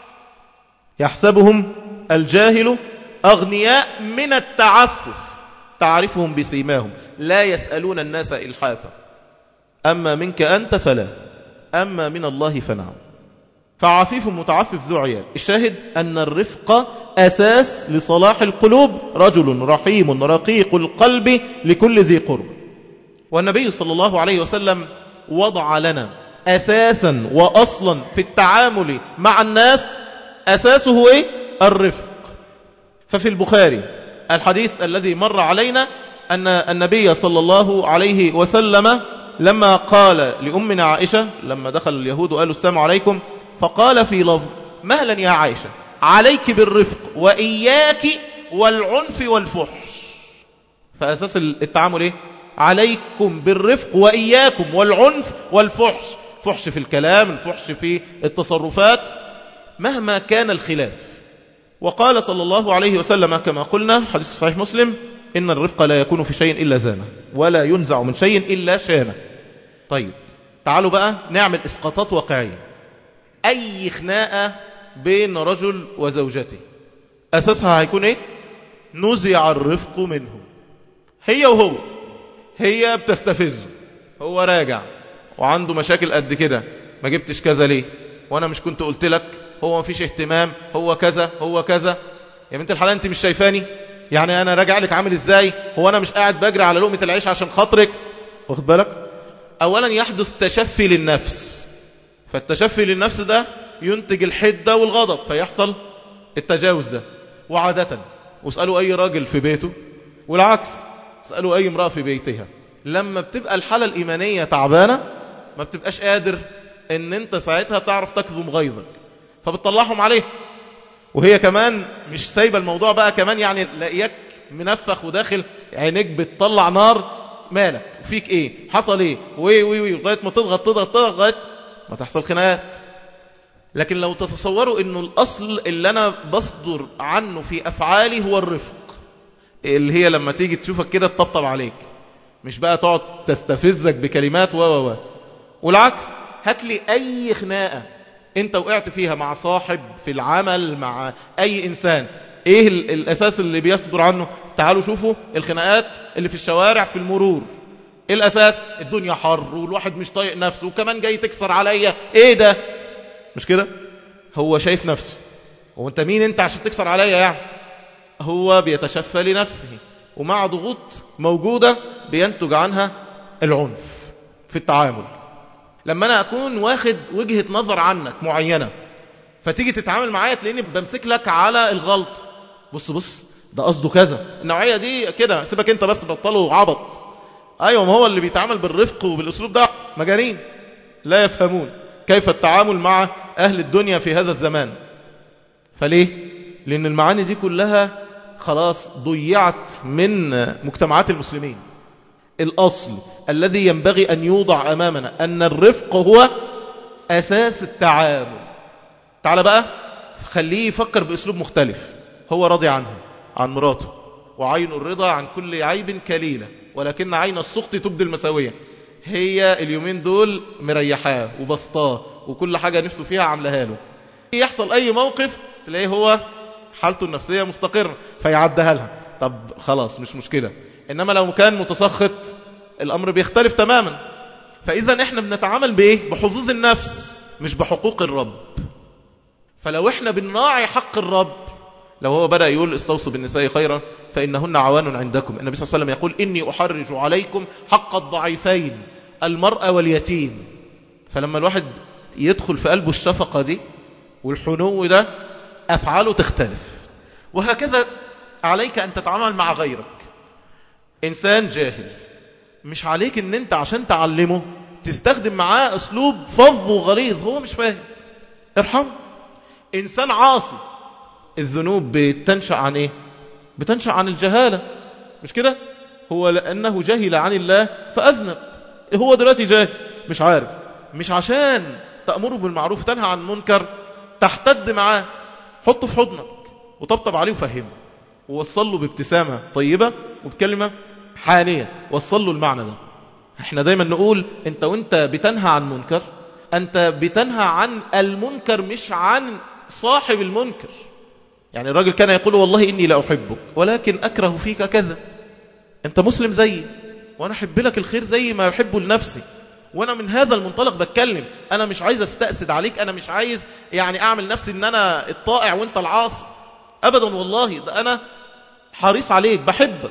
يحسبهم الجاهل أغنياء من التعفف تعرفهم بسيماهم لا يسألون الناس إلحافا أما منك أنت فلا أما من الله فنعم فعفيف متعفف ذو عيال الشاهد أن الرفق أساس لصلاح القلوب رجل رحيم رقيق القلب لكل ذي قرب والنبي صلى الله عليه وسلم وضع لنا أساسا وأصلا في التعامل مع الناس أساسه إيه؟ الرفق ففي البخاري الحديث الذي مر علينا أن النبي صلى الله عليه وسلم لما قال لأمنا عائشة لما دخل اليهود وقالوا السلام عليكم فقال في لفظ مهلا يا عائشة عليك بالرفق وإياك والعنف والفحش فأساس التعامل إيه؟ عليكم بالرفق وإياكم والعنف والفحش فحش في الكلام الفحش في التصرفات مهما كان الخلاف وقال صلى الله عليه وسلم كما قلنا حديث صحيح مسلم إن الرفق لا يكون في شيء إلا زانه ولا ينزع من شيء إلا شانه طيب تعالوا بقى نعمل إسقاطات واقعية أي خناقة بين رجل وزوجته أساسها هيكون إيه نزع الرفق منه هي وهو هي بتستفزه هو راجع وعنده مشاكل قد كده ما جبتش كذا ليه وانا مش كنت قلت لك هو ما فيش اهتمام هو كذا هو كذا يا بنت الحلال انت مش شايفاني يعني انا راجع لك عامل ازاي هو انا مش قاعد بجري على لقمة العيش عشان خاطرك واخد بالك اولا يحدث تشفي للنفس فالتشفي للنفس ده ينتج الحدة والغضب فيحصل التجاوز ده وعادة واسألوا اي راجل في بيته والعكس اسألوا اي امرأة في بيتها لما بتبقى الحالة الإيمانية تعبانة ما بتبقاش قادر ان انت ساعتها تعرف تكظم غيظك فبتطلعهم عليه وهي كمان مش سايبة الموضوع بقى كمان يعني لاقياك منفخ وداخل عينيك بتطلع نار مالك فيك ايه حصل ايه وي وي وي لغايه ما تضغط تضغط تضغط لغايه ما تحصل خناقات لكن لو تتصوروا انه الاصل اللي انا بصدر عنه في افعالي هو الرفق اللي هي لما تيجي تشوفك كده تطبطب عليك مش بقى تقعد تستفزك بكلمات و و و والعكس هات لي اي خناقه انت وقعت فيها مع صاحب في العمل مع اي انسان ايه الاساس اللي بيصدر عنه تعالوا شوفوا الخناقات اللي في الشوارع في المرور ايه الاساس الدنيا حر والواحد مش طايق نفسه وكمان جاي تكسر عليا ايه ده مش كده هو شايف نفسه هو انت مين انت عشان تكسر عليا يعني هو بيتشفى لنفسه ومع ضغوط موجودة بينتج عنها العنف في التعامل لما أنا أكون واخد وجهة نظر عنك معينة فتيجي تتعامل معايا تلاقيني بمسك لك على الغلط بص بص ده قصده كذا النوعية دي كده سيبك انت بس بطله عبط ايوه ما هو اللي بيتعامل بالرفق وبالاسلوب ده مجانين لا يفهمون كيف التعامل مع اهل الدنيا في هذا الزمان فليه لان المعاني دي كلها خلاص ضيعت من مجتمعات المسلمين الأصل الذي ينبغي أن يوضع أمامنا أن الرفق هو أساس التعامل تعال بقى خليه يفكر بأسلوب مختلف هو راضي عنها عن مراته وعين الرضا عن كل عيب كليلة ولكن عين السخط تبدي المساوية هي اليومين دول مريحاه وبسطاه وكل حاجة نفسه فيها عاملها له يحصل أي موقف تلاقيه هو حالته النفسية مستقرة فيعدها لها طب خلاص مش مشكلة إنما لو كان متسخط الأمر بيختلف تماما فإذا إحنا بنتعامل بإيه؟ بحظوظ النفس مش بحقوق الرب فلو إحنا بنراعي حق الرب لو هو بدأ يقول استوصوا بالنساء خيرا فإنهن عوان عندكم النبي صلى الله عليه وسلم يقول إني أحرج عليكم حق الضعيفين المرأة واليتيم فلما الواحد يدخل في قلبه الشفقة دي والحنو ده أفعاله تختلف وهكذا عليك أن تتعامل مع غيرك إنسان جاهل مش عليك أن أنت عشان تعلمه تستخدم معاه أسلوب فظ وغليظ هو مش فاهم ارحم إنسان عاصي الذنوب بتنشأ عن إيه بتنشأ عن الجهالة مش كده هو لأنه جهل عن الله فأذنب هو دلوقتي جاهل مش عارف مش عشان تأمره بالمعروف تنهى عن المنكر تحتد معاه حطه في حضنك وطبطب عليه وفهمه ووصل له بابتسامة طيبة وبكلمة حانية وصل له المعنى ده احنا دايما نقول انت وانت بتنهى عن منكر انت بتنهى عن المنكر مش عن صاحب المنكر يعني الراجل كان يقول والله إني لا أحبك ولكن أكره فيك كذا أنت مسلم زيي وأنا أحب لك الخير زي ما أحبه لنفسي وأنا من هذا المنطلق بتكلم أنا مش عايز أستأسد عليك أنا مش عايز يعني أعمل نفسي أن أنا الطائع وأنت العاصي أبدا والله ده أنا حريص عليك بحبك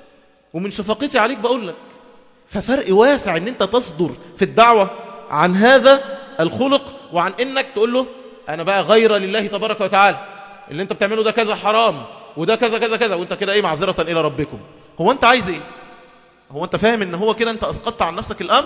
ومن شفقتي عليك بقول لك ففرق واسع أن أنت تصدر في الدعوة عن هذا الخلق وعن أنك تقول له أنا بقى غير لله تبارك وتعالى اللي أنت بتعمله ده كذا حرام وده كذا كذا كذا وانت كده ايه معذرة الى ربكم هو انت عايز ايه هو انت فاهم ان هو كده انت اسقطت عن نفسك الامر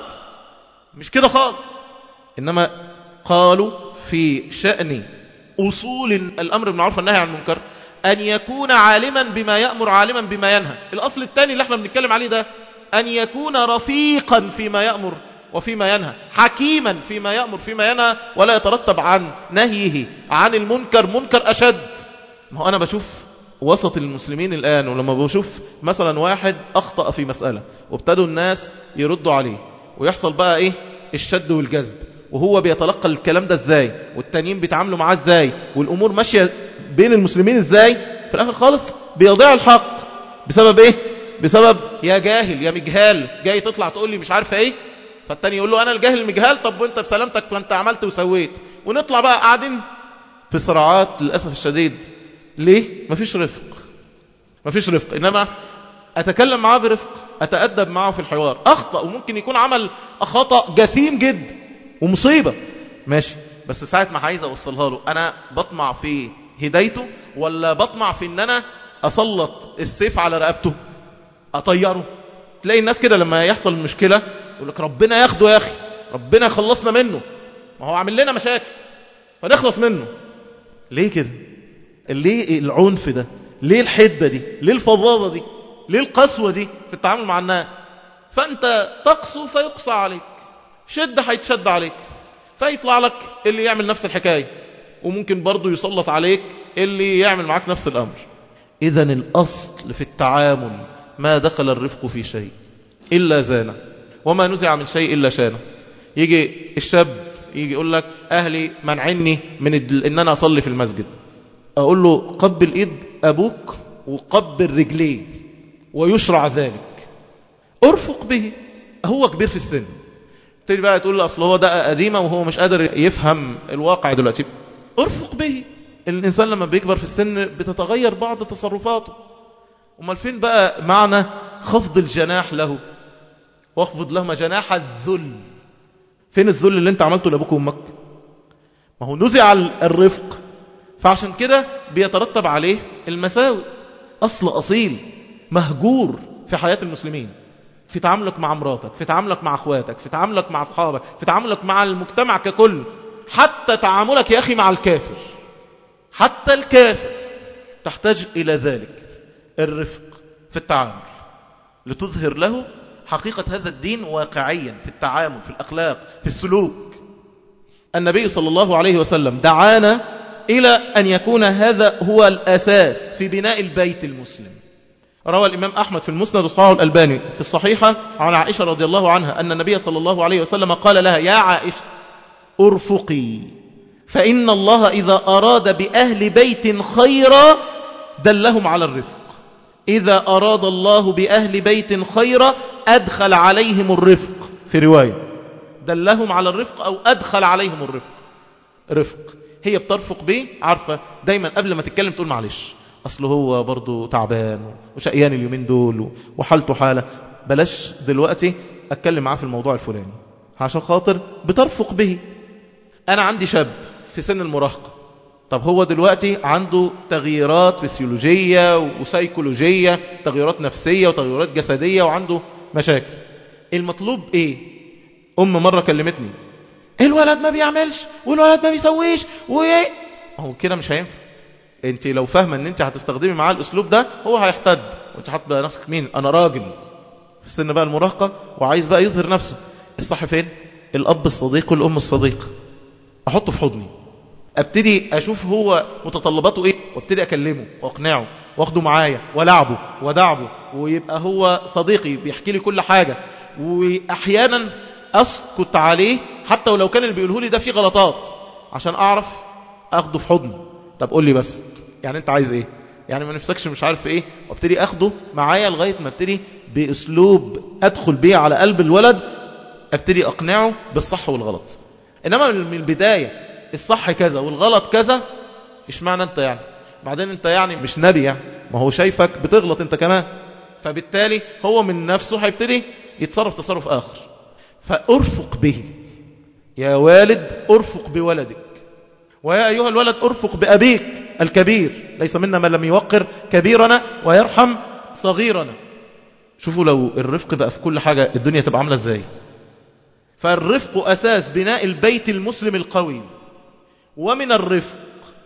مش كده خالص انما قالوا في شأن اصول الامر بالمعروف والنهي عن المنكر ان يكون عالما بما يأمر عالما بما ينهى الاصل الثاني اللي احنا بنتكلم عليه ده ان يكون رفيقا فيما يأمر وفيما ينهى حكيما فيما يأمر فيما ينهى ولا يترتب عن نهيه عن المنكر منكر أشد ما هو أنا بشوف وسط المسلمين الآن ولما بشوف مثلا واحد أخطأ في مسألة وابتدوا الناس يردوا عليه ويحصل بقى إيه الشد والجذب وهو بيتلقى الكلام ده ازاي والتانيين بيتعاملوا معاه ازاي والأمور ماشية بين المسلمين ازاي في الآخر خالص بيضيع الحق بسبب ايه بسبب يا جاهل يا مجهال جاي تطلع تقول لي مش عارفه ايه فالتاني يقول له انا الجاهل المجهال طب وانت بسلامتك وانت عملت وسويت ونطلع بقى قاعدين في صراعات للاسف الشديد ليه مفيش رفق مفيش رفق إنما أتكلم معاه برفق أتأدب معه في الحوار أخطأ وممكن يكون عمل خطأ جسيم جدا ومصيبة ماشي بس ساعة ما عايز أوصلها له أنا بطمع في هدايته ولا بطمع في أن أنا أسلط السيف على رقبته أطيره تلاقي الناس كده لما يحصل مشكلة يقول لك ربنا ياخده يا أخي ربنا يخلصنا منه ما هو عامل لنا مشاكل فنخلص منه ليه كده ليه العنف ده ليه الحدة دي ليه الفظاظة دي ليه القسوة دي في التعامل مع الناس فأنت تقسو فيقسى عليك شد هيتشد عليك فيطلع لك اللي يعمل نفس الحكاية وممكن برضو يسلط عليك اللي يعمل معاك نفس الأمر إذا الأصل في التعامل ما دخل الرفق في شيء إلا زانه وما نزع من شيء إلا شانه يجي الشاب يجي يقول لك أهلي منعني من إن أنا أصلي في المسجد أقول له قبل إيد أبوك وقبل رجليه ويشرع ذلك أرفق به هو كبير في السن تيجي بقى تقول له أصل هو ده قديمة وهو مش قادر يفهم الواقع دلوقتي أرفق به الإنسان لما بيكبر في السن بتتغير بعض تصرفاته امال فين بقى معنى خفض الجناح له واخفض لهما جناح الذل فين الذل اللي انت عملته لابوك وامك ما هو نزع الرفق فعشان كده بيترتب عليه المساوئ أصل أصيل مهجور في حياة المسلمين في تعاملك مع مراتك في تعاملك مع أخواتك في تعاملك مع أصحابك في تعاملك مع المجتمع ككل حتى تعاملك يا أخي مع الكافر حتى الكافر تحتاج إلى ذلك الرفق في التعامل لتظهر له حقيقة هذا الدين واقعيا في التعامل في الأخلاق في السلوك النبي صلى الله عليه وسلم دعانا إلى أن يكون هذا هو الأساس في بناء البيت المسلم روى الإمام أحمد في المسند وصحاه الألباني في الصحيحة عن عائشة رضي الله عنها أن النبي صلى الله عليه وسلم قال لها يا عائشة أرفقي فإن الله إذا أراد بأهل بيت خيرا دلهم على الرفق إذا أراد الله بأهل بيت خيرا أدخل عليهم الرفق في رواية دلهم على الرفق أو أدخل عليهم الرفق رفق هي بترفق بيه عارفة دايما قبل ما تتكلم تقول معلش أصله هو برضو تعبان وشقيان اليومين دول وحالته حالة بلاش دلوقتي أتكلم معاه في الموضوع الفلاني عشان خاطر بترفق به أنا عندي شاب في سن المراهقة طب هو دلوقتي عنده تغييرات فسيولوجية وسيكولوجية تغييرات نفسية وتغييرات جسدية وعنده مشاكل المطلوب ايه ام مرة كلمتني الولد ما بيعملش والولد ما بيسويش وايه هو كده مش هينفع انت لو فاهمه ان انت هتستخدمي معاه الاسلوب ده هو هيحتد وانت حاطه بقى نفسك مين انا راجل في السن بقى المراهقه وعايز بقى يظهر نفسه الصح فين الاب الصديق والام الصديق احطه في حضني ابتدي اشوف هو متطلباته ايه وابتدي اكلمه واقنعه واخده معايا ولعبه ودعبه ويبقى هو صديقي بيحكي لي كل حاجة واحيانا اسكت عليه حتى ولو كان اللي بيقوله لي ده فيه غلطات عشان اعرف اخده في حضني طب قول لي بس يعني انت عايز ايه يعني ما نفسكش مش عارف ايه وابتدي اخده معايا لغايه ما ابتدي باسلوب ادخل بيه على قلب الولد ابتدي اقنعه بالصح والغلط انما من البدايه الصح كذا والغلط كذا ايش معنى انت يعني بعدين انت يعني مش نبي يعني ما هو شايفك بتغلط انت كمان فبالتالي هو من نفسه هيبتدي يتصرف تصرف آخر فأرفق به يا والد أرفق بولدك ويا أيها الولد أرفق بأبيك الكبير ليس منا من لم يوقر كبيرنا ويرحم صغيرنا شوفوا لو الرفق بقى في كل حاجة الدنيا تبقى عاملة ازاي فالرفق أساس بناء البيت المسلم القوي ومن الرفق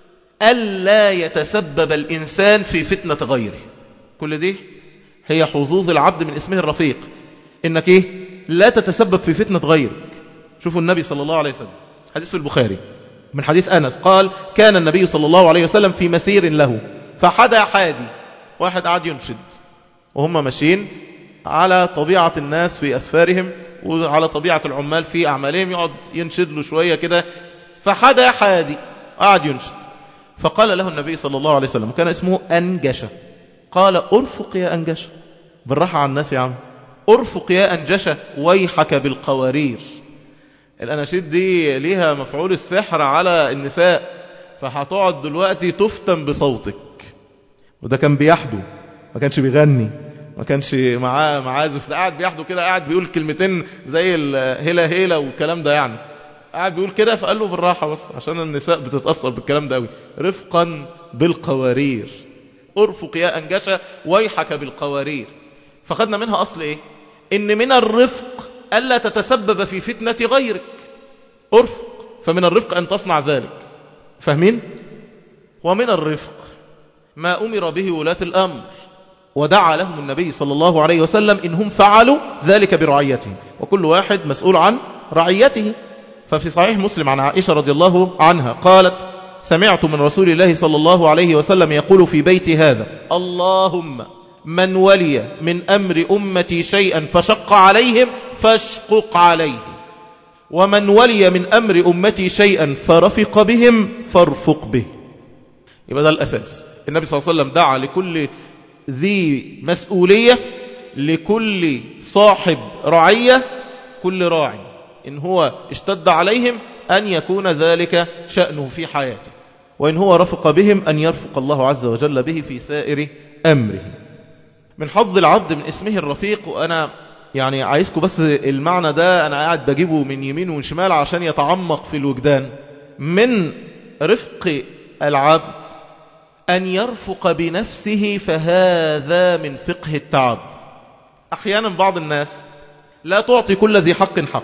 ألا يتسبب الإنسان في فتنة غيره كل دي هي حظوظ العبد من اسمه الرفيق إنك إيه لا تتسبب في فتنة غيرك شوفوا النبي صلى الله عليه وسلم حديث في البخاري من حديث أنس قال كان النبي صلى الله عليه وسلم في مسير له فحدا حادي واحد قعد ينشد وهم ماشيين على طبيعة الناس في أسفارهم وعلى طبيعة العمال في أعمالهم يقعد ينشد له شوية كده فحدا حادي قعد ينشد فقال له النبي صلى الله عليه وسلم كان اسمه أنجشة قال أرفق يا أنجشة بالراحة على الناس يا عم أرفق يا أنجشة ويحك بالقوارير الأناشيد دي ليها مفعول السحر على النساء فهتقعد دلوقتي تفتن بصوتك وده كان بيحدو ما كانش بيغني ما كانش معاه معازف ده قاعد بيحدو كده قاعد بيقول كلمتين زي الهيلا هيلا والكلام ده يعني قاعد بيقول كده فقال له بالراحة بس عشان النساء بتتأثر بالكلام ده قوي رفقا بالقوارير ارفق يا أنجشة ويحك بالقوارير فخدنا منها أصل إيه إن من الرفق ألا تتسبب في فتنة غيرك ارفق فمن الرفق أن تصنع ذلك فاهمين ومن الرفق ما أمر به ولاة الأمر ودعا لهم النبي صلى الله عليه وسلم إنهم فعلوا ذلك برعيتهم وكل واحد مسؤول عن رعيته ففي صحيح مسلم عن عائشة رضي الله عنها قالت سمعت من رسول الله صلى الله عليه وسلم يقول في بيت هذا اللهم من ولي من أمر أمتي شيئا فشق عليهم فاشقق عليه ومن ولي من أمر أمتي شيئا فرفق بهم فارفق به يبقى ده الأساس النبي صلى الله عليه وسلم دعا لكل ذي مسؤولية لكل صاحب رعية كل راعي إن هو اشتد عليهم أن يكون ذلك شأنه في حياته وإن هو رفق بهم أن يرفق الله عز وجل به في سائر أمره من حظ العبد من اسمه الرفيق وأنا يعني عايزكم بس المعنى ده أنا قاعد بجيبه من يمين ومن شمال عشان يتعمق في الوجدان من رفق العبد أن يرفق بنفسه فهذا من فقه التعب أحيانا بعض الناس لا تعطي كل ذي حق حق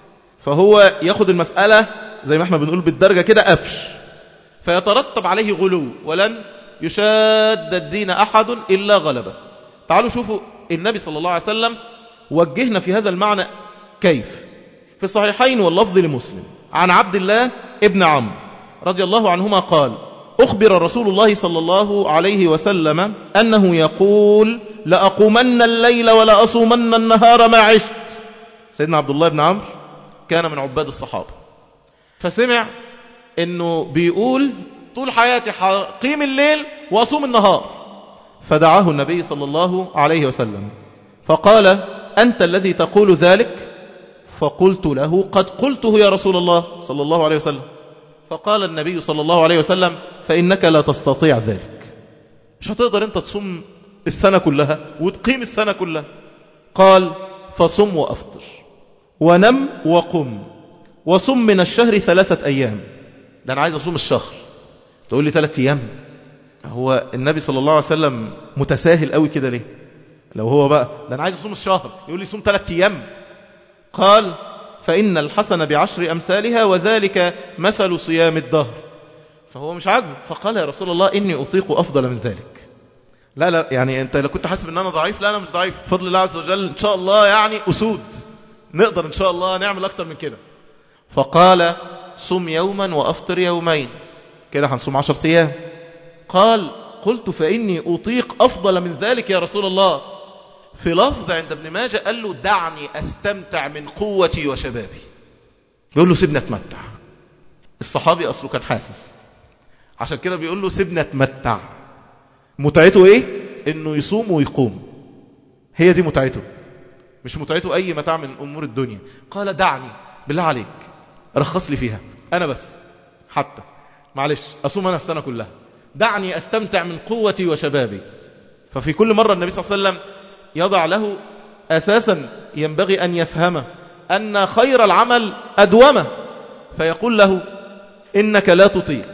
فهو ياخد المسألة زي ما احنا بنقول بالدرجة كده أفش فيترتب عليه غلو ولن يشاد الدين أحد إلا غلبه تعالوا شوفوا النبي صلى الله عليه وسلم وجهنا في هذا المعنى كيف في الصحيحين واللفظ لمسلم عن عبد الله ابن عمرو رضي الله عنهما قال أخبر رسول الله صلى الله عليه وسلم أنه يقول لأقومن الليل ولا أصومن النهار ما عشت سيدنا عبد الله بن عمرو كان من عباد الصحابة فسمع أنه بيقول طول حياتي قيم الليل وأصوم النهار فدعاه النبي صلى الله عليه وسلم فقال أنت الذي تقول ذلك فقلت له قد قلته يا رسول الله صلى الله عليه وسلم فقال النبي صلى الله عليه وسلم فإنك لا تستطيع ذلك مش هتقدر أنت تصوم السنة كلها وتقيم السنة كلها قال فصم وأفطر ونم وقم وصم من الشهر ثلاثة أيام ده أنا عايز أصوم الشهر تقول لي ثلاثة أيام هو النبي صلى الله عليه وسلم متساهل قوي كده ليه لو هو بقى ده أنا عايز أصوم الشهر يقول لي صوم ثلاثة أيام قال فإن الحسن بعشر أمثالها وذلك مثل صيام الدهر فهو مش عاجبه فقال يا رسول الله إني أطيق أفضل من ذلك لا لا يعني أنت لو كنت حاسب أن أنا ضعيف لا أنا مش ضعيف فضل الله عز وجل إن شاء الله يعني أسود نقدر إن شاء الله نعمل أكتر من كده فقال صم يوما وأفطر يومين كده هنصوم عشرة أيام قال قلت فإني أطيق أفضل من ذلك يا رسول الله في لفظ عند ابن ماجه قال له دعني أستمتع من قوتي وشبابي بيقول له سيبنا اتمتع الصحابي أصله كان حاسس عشان كده بيقول له سيبنا اتمتع متعته ايه انه يصوم ويقوم هي دي متعته مش متعته اي متاع من امور الدنيا قال دعني بالله عليك رخص لي فيها انا بس حتى معلش اصوم انا السنه كلها دعني استمتع من قوتي وشبابي ففي كل مره النبي صلى الله عليه وسلم يضع له اساسا ينبغي ان يفهمه ان خير العمل ادومه فيقول له انك لا تطيق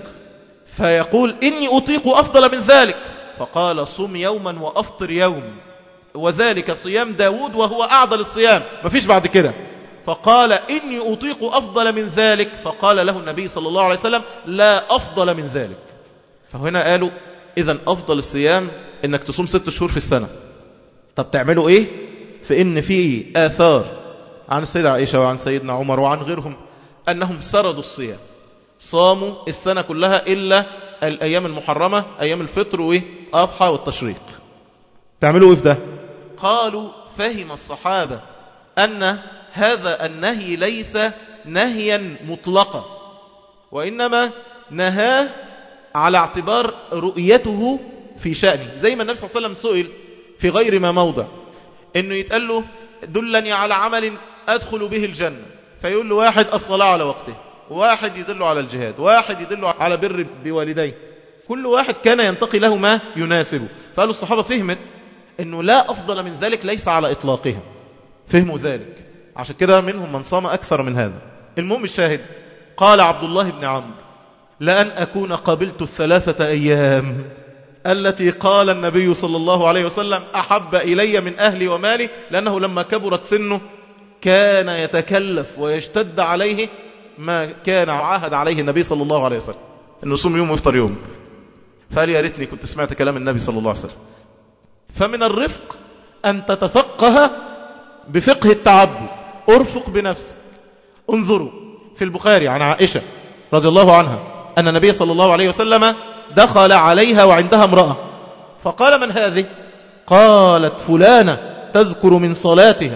فيقول اني اطيق افضل من ذلك فقال صم يوما وافطر يوم وذلك صيام داود وهو أعضل الصيام مفيش بعد كده فقال إني أطيق أفضل من ذلك فقال له النبي صلى الله عليه وسلم لا أفضل من ذلك فهنا قالوا إذا أفضل الصيام إنك تصوم ست شهور في السنة طب تعملوا إيه فإن في آثار عن السيدة عائشة وعن سيدنا عمر وعن غيرهم أنهم سردوا الصيام صاموا السنة كلها إلا الأيام المحرمة أيام الفطر وأضحى والتشريق تعملوا إيه في ده قالوا فهم الصحابة أن هذا النهي ليس نهيا مطلقا وإنما نهاه على اعتبار رؤيته في شأنه زي ما النبي صلى الله عليه وسلم سئل في غير ما موضع انه يتقال له دلني على عمل ادخل به الجنة فيقول له واحد الصلاة على وقته واحد يدل على الجهاد واحد يدل على بر بوالديه كل واحد كان ينتقي له ما يناسبه فقالوا الصحابة فهمت أنه لا أفضل من ذلك ليس على إطلاقها فهموا ذلك عشان كده منهم من صام أكثر من هذا المهم الشاهد قال عبد الله بن عمرو لأن أكون قبلت الثلاثة أيام التي قال النبي صلى الله عليه وسلم أحب إلي من أهلي ومالي لأنه لما كبرت سنه كان يتكلف ويشتد عليه ما كان عاهد عليه النبي صلى الله عليه وسلم أنه صوم يوم ويفطر يوم فقال يا ريتني كنت سمعت كلام النبي صلى الله عليه وسلم فمن الرفق أن تتفقه بفقه التعبد ارفق بنفسك انظروا في البخاري عن عائشة رضي الله عنها أن النبي صلى الله عليه وسلم دخل عليها وعندها امرأة فقال من هذه قالت فلانة تذكر من صلاتها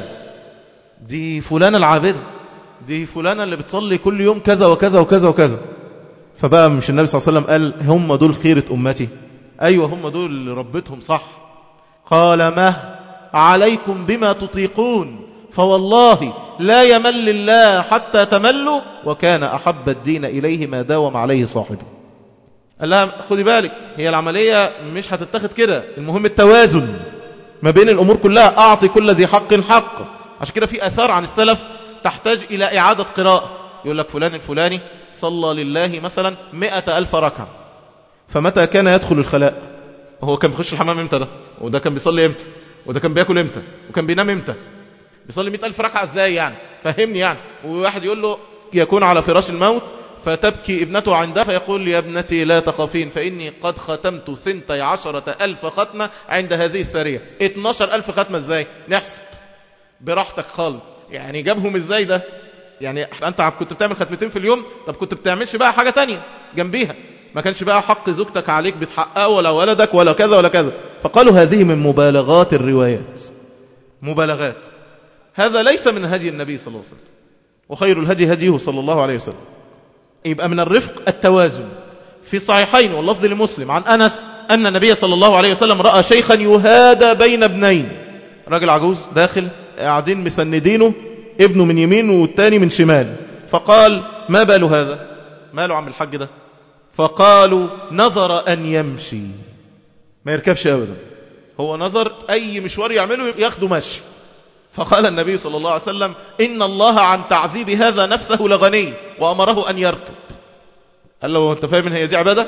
دي فلانة العابدة دي فلانة اللي بتصلي كل يوم كذا وكذا وكذا وكذا فبقى مش النبي صلى الله عليه وسلم قال هم دول خيرة أمتي أيوة هم دول اللي ربتهم صح قال ما عليكم بما تطيقون فوالله لا يمل الله حتى تملوا وكان أحب الدين إليه ما داوم عليه صاحبه قال لها خدي بالك هي العملية مش هتتخذ كده المهم التوازن ما بين الأمور كلها أعطي كل ذي حق حق عشان كده في أثار عن السلف تحتاج إلى إعادة قراءة يقول لك فلان الفلاني صلى لله مثلا مئة ألف ركعة فمتى كان يدخل الخلاء هو كان بيخش الحمام امتى ده وده كان بيصلي امتى وده كان بياكل امتى وكان بينام امتى بيصلي مئة ألف ركعة ازاي يعني فهمني يعني وواحد يقول له يكون على فراش الموت فتبكي ابنته عنده فيقول يا ابنتي لا تخافين فإني قد ختمت ثنتي عشرة ألف ختمة عند هذه السرية اتناشر ألف ختمة ازاي نحسب براحتك خالص يعني جابهم ازاي ده يعني انت كنت بتعمل ختمتين في اليوم طب كنت بتعملش بقى حاجة تانية جنبيها ما كانش بقى حق زوجتك عليك بتحققه ولا ولدك ولا كذا ولا كذا فقالوا هذه من مبالغات الروايات مبالغات هذا ليس من هدي النبي صلى الله عليه وسلم وخير الهدي هديه صلى الله عليه وسلم يبقى من الرفق التوازن في صحيحين واللفظ لمسلم عن أنس أن النبي صلى الله عليه وسلم رأى شيخا يهادى بين ابنين راجل عجوز داخل قاعدين مسندينه ابنه من يمين والتاني من شمال فقال ما بال هذا ماله عم الحج ده فقالوا نظر أن يمشي ما يركبش أبدا هو نظر أي مشوار يعمله ياخده مشي فقال النبي صلى الله عليه وسلم إن الله عن تعذيب هذا نفسه لغني وأمره أن يركب قال له أنت فاهم هي دي عبادة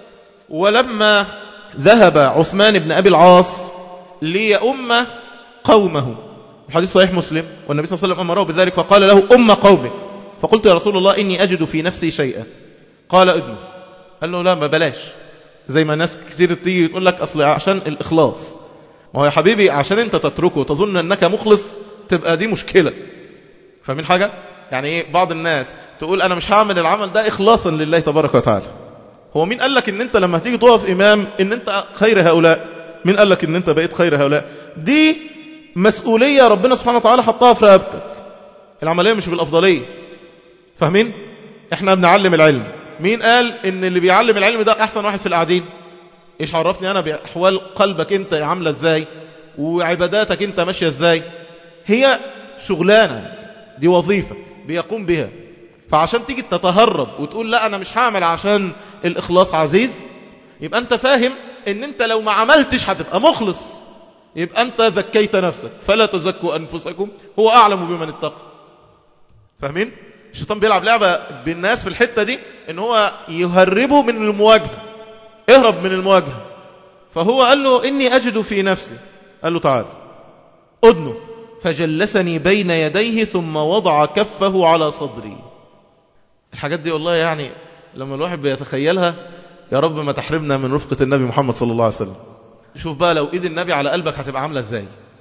ولما ذهب عثمان بن أبي العاص ليأم قومه الحديث صحيح مسلم والنبي صلى الله عليه وسلم أمره بذلك فقال له أم قومك فقلت يا رسول الله إني أجد في نفسي شيئا قال ابنه قال له لا ما بلاش زي ما ناس كتير تيجي تقول لك أصل عشان الإخلاص ما هو يا حبيبي عشان انت تتركه وتظن انك مخلص تبقى دي مشكلة فاهمين حاجة يعني ايه بعض الناس تقول انا مش هعمل العمل ده اخلاصا لله تبارك وتعالى هو مين قال لك ان انت لما تيجي تقف امام ان انت خير هؤلاء مين قال لك ان انت بقيت خير هؤلاء دي مسؤولية ربنا سبحانه وتعالى حطها في رقبتك العملية مش بالافضلية فاهمين احنا بنعلم العلم مين قال ان اللي بيعلم العلم ده احسن واحد في القاعدين ايش عرفني انا باحوال قلبك انت عامله ازاي وعباداتك انت ماشيه ازاي هي شغلانه دي وظيفه بيقوم بها فعشان تيجي تتهرب وتقول لا انا مش هعمل عشان الاخلاص عزيز يبقى انت فاهم ان انت لو ما عملتش هتبقى مخلص يبقى انت زكيت نفسك فلا تزكوا انفسكم هو اعلم بمن اتقى فاهمين الشيطان بيلعب لعبه بالناس في الحته دي ان هو يهربه من المواجهه اهرب من المواجهة فهو قال له إني أجد في نفسي قال له تعال أدنه فجلسني بين يديه ثم وضع كفه على صدري الحاجات دي والله يعني لما الواحد بيتخيلها يا رب ما تحرمنا من رفقة النبي محمد صلى الله عليه وسلم شوف بقى لو ايد النبي على قلبك هتبقى عاملة ازاي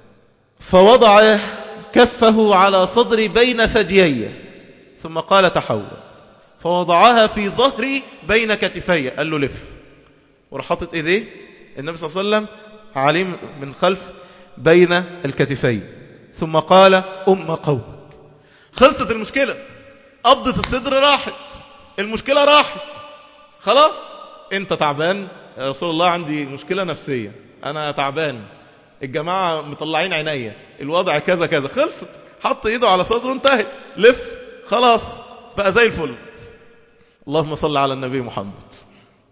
فوضع كفه على صدري بين ثديي ثم قال تحول فوضعها في ظهري بين كتفي قال له لف وراح حاطط ايديه النبي صلى الله عليه وسلم عليم من خلف بين الكتفين ثم قال أم قومك خلصت المشكلة قبضة الصدر راحت المشكلة راحت خلاص انت تعبان يا رسول الله عندي مشكلة نفسية انا تعبان الجماعة مطلعين عينيا الوضع كذا كذا خلصت حط ايده على صدره انتهت لف خلاص بقى زي الفل اللهم صل على النبي محمد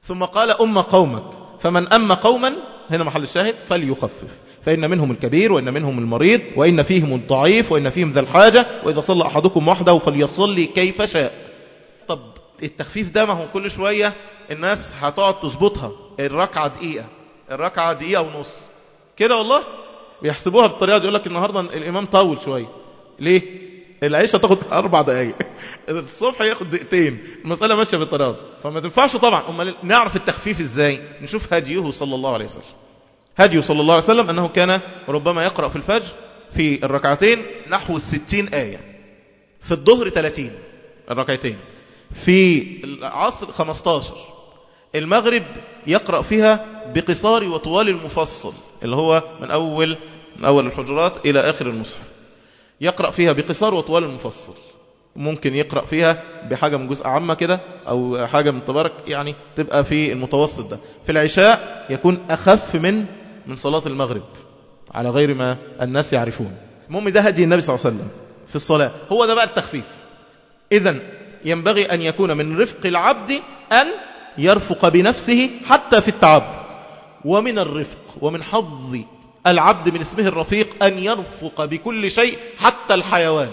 ثم قال أم قومك فمن أم قوما هنا محل الشاهد فليخفف فإن منهم الكبير وإن منهم المريض وإن فيهم الضعيف وإن فيهم ذا الحاجة وإذا صلى أحدكم وحده فليصلي كيف شاء طب التخفيف ده ما هو كل شوية الناس هتقعد تظبطها الركعة دقيقة الركعة دقيقة ونص كده والله بيحسبوها بالطريقة دي يقول لك النهاردة الإمام طول شوية ليه؟ العيشة تاخد أربع دقايق الصبح ياخد دقيقتين المسألة ماشية بالطريقة دي فما تنفعش طبعا أما نعرف التخفيف إزاي نشوف هديه صلى الله عليه وسلم هديه صلى الله عليه وسلم أنه كان ربما يقرأ في الفجر في الركعتين نحو الستين آية في الظهر 30 الركعتين في العصر 15 المغرب يقرأ فيها بقصار وطوال المفصل اللي هو من أول من أول الحجرات إلى آخر المصحف يقرأ فيها بقصار وطوال المفصل ممكن يقرأ فيها بحاجة من جزء عامة كده أو حاجة من تبارك يعني تبقى في المتوسط ده في العشاء يكون أخف من من صلاة المغرب على غير ما الناس يعرفون المهم ده هدي النبي صلى الله عليه وسلم في الصلاة هو ده بقى التخفيف إذا ينبغي أن يكون من رفق العبد أن يرفق بنفسه حتى في التعب ومن الرفق ومن حظ العبد من اسمه الرفيق أن يرفق بكل شيء حتى الحيوان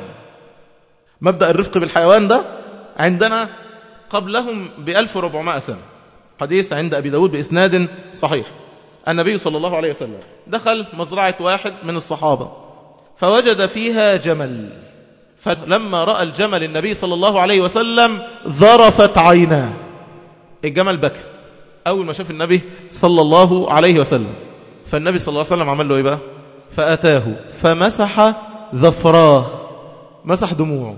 مبدأ الرفق بالحيوان ده عندنا قبلهم بألف وربعمائة سنة حديث عند أبي داود بإسناد صحيح النبي صلى الله عليه وسلم دخل مزرعة واحد من الصحابة فوجد فيها جمل فلما رأى الجمل النبي صلى الله عليه وسلم ظرفت عيناه الجمل بكى أول ما شاف النبي صلى الله عليه وسلم فالنبي صلى الله عليه وسلم عمل له إيه بقى فأتاه فمسح ظفراه مسح دموعه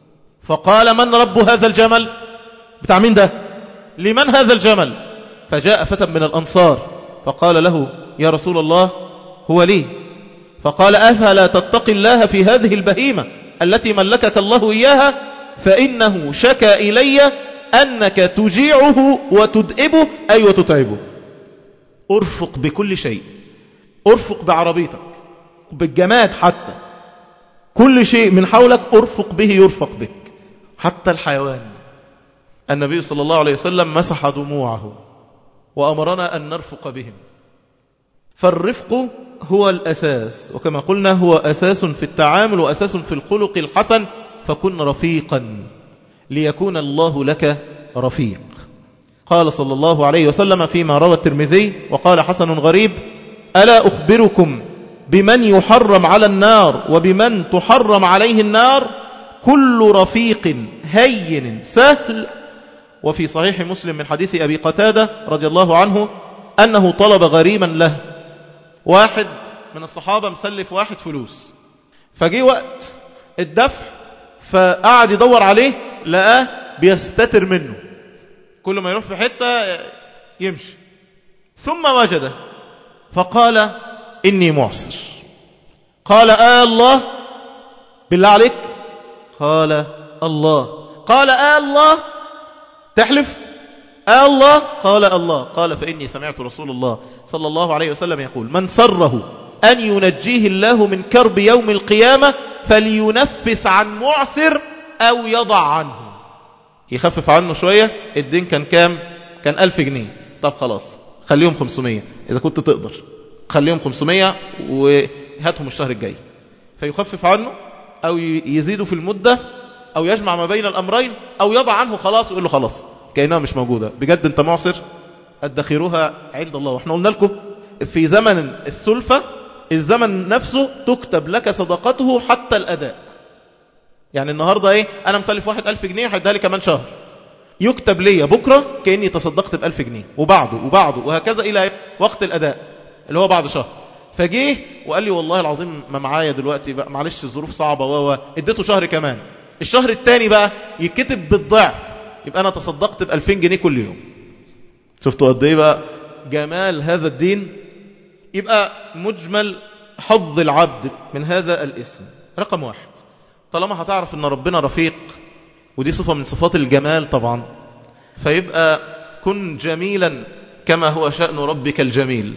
فقال من رب هذا الجمل بتاع مين ده لمن هذا الجمل فجاء فتى من الأنصار فقال له يا رسول الله هو لي فقال أفلا تتقي الله في هذه البهيمة التي ملكك الله إياها فإنه شكى إلي أنك تجيعه وتدئبه أي وتتعبه أرفق بكل شيء أرفق بعربيتك بالجماد حتى كل شيء من حولك أرفق به يرفق بك حتى الحيوان النبي صلى الله عليه وسلم مسح دموعه وأمرنا أن نرفق بهم فالرفق هو الأساس وكما قلنا هو أساس في التعامل وأساس في الخلق الحسن فكن رفيقا ليكون الله لك رفيق قال صلى الله عليه وسلم فيما روى الترمذي وقال حسن غريب ألا أخبركم بمن يحرم على النار وبمن تحرم عليه النار كل رفيق هين سهل وفي صحيح مسلم من حديث أبي قتادة رضي الله عنه أنه طلب غريما له واحد من الصحابة مسلف واحد فلوس فجي وقت الدفع فقعد يدور عليه لقاه بيستتر منه كل ما يروح في حتة يمشي ثم وجده فقال إني معسر قال آه الله بالله عليك قال الله قال آه الله تحلف آه الله قال الله قال فإني سمعت رسول الله صلى الله عليه وسلم يقول من سره أن ينجيه الله من كرب يوم القيامة فلينفس عن معسر أو يضع عنه يخفف عنه شوية الدين كان كام كان ألف جنيه طب خلاص خليهم خمسمية إذا كنت تقدر خليهم خمسمية وهاتهم الشهر الجاي فيخفف عنه أو يزيدوا في المدة أو يجمع ما بين الأمرين أو يضع عنه خلاص ويقول له خلاص كأنها مش موجودة بجد أنت معصر أدخروها عند الله وإحنا قلنا لكم في زمن السلفة الزمن نفسه تكتب لك صدقته حتى الأداء يعني النهاردة إيه أنا مسلف واحد ألف جنيه هيديها لي كمان شهر يكتب لي بكرة كأني تصدقت بألف جنيه وبعده وبعده وهكذا إلى وقت الأداء اللي هو بعد شهر فجيه وقال لي والله العظيم ما معايا دلوقتي بقى معلش الظروف صعبة و اديته شهر كمان الشهر الثاني بقى يكتب بالضعف يبقى أنا تصدقت ب 2000 جنيه كل يوم شفتوا قد ايه بقى جمال هذا الدين يبقى مجمل حظ العبد من هذا الاسم رقم واحد طالما هتعرف ان ربنا رفيق ودي صفة من صفات الجمال طبعا فيبقى كن جميلا كما هو شأن ربك الجميل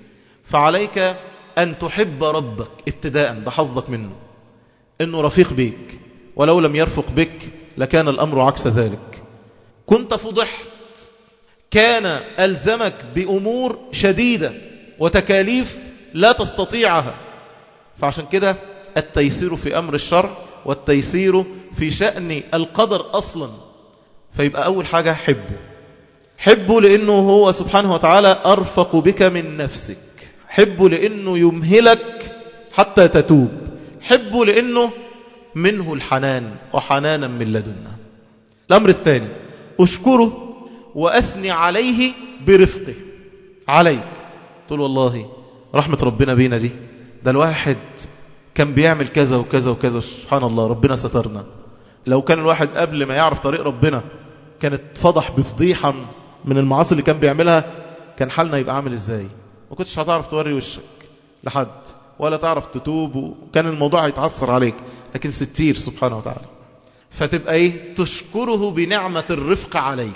فعليك أن تحب ربك ابتداء ده حظك منه أنه رفيق بيك ولو لم يرفق بك لكان الأمر عكس ذلك كنت فضحت كان ألزمك بأمور شديدة وتكاليف لا تستطيعها فعشان كده التيسير في أمر الشرع والتيسير في شأن القدر أصلا فيبقى أول حاجة حبه حبه لأنه هو سبحانه وتعالى أرفق بك من نفسك حبه لأنه يمهلك حتى تتوب حبه لأنه منه الحنان وحنانا من لدنا الأمر الثاني أشكره وأثني عليه برفقه عليك تقول والله رحمة ربنا بينا دي ده الواحد كان بيعمل كذا وكذا وكذا سبحان الله ربنا سترنا لو كان الواحد قبل ما يعرف طريق ربنا كانت فضح بفضيحة من المعاصي اللي كان بيعملها كان حالنا يبقى عامل ازاي ما كنتش هتعرف توري وشك لحد ولا تعرف تتوب وكان الموضوع يتعثر عليك لكن ستير سبحانه وتعالى فتبقى ايه تشكره بنعمة الرفق عليك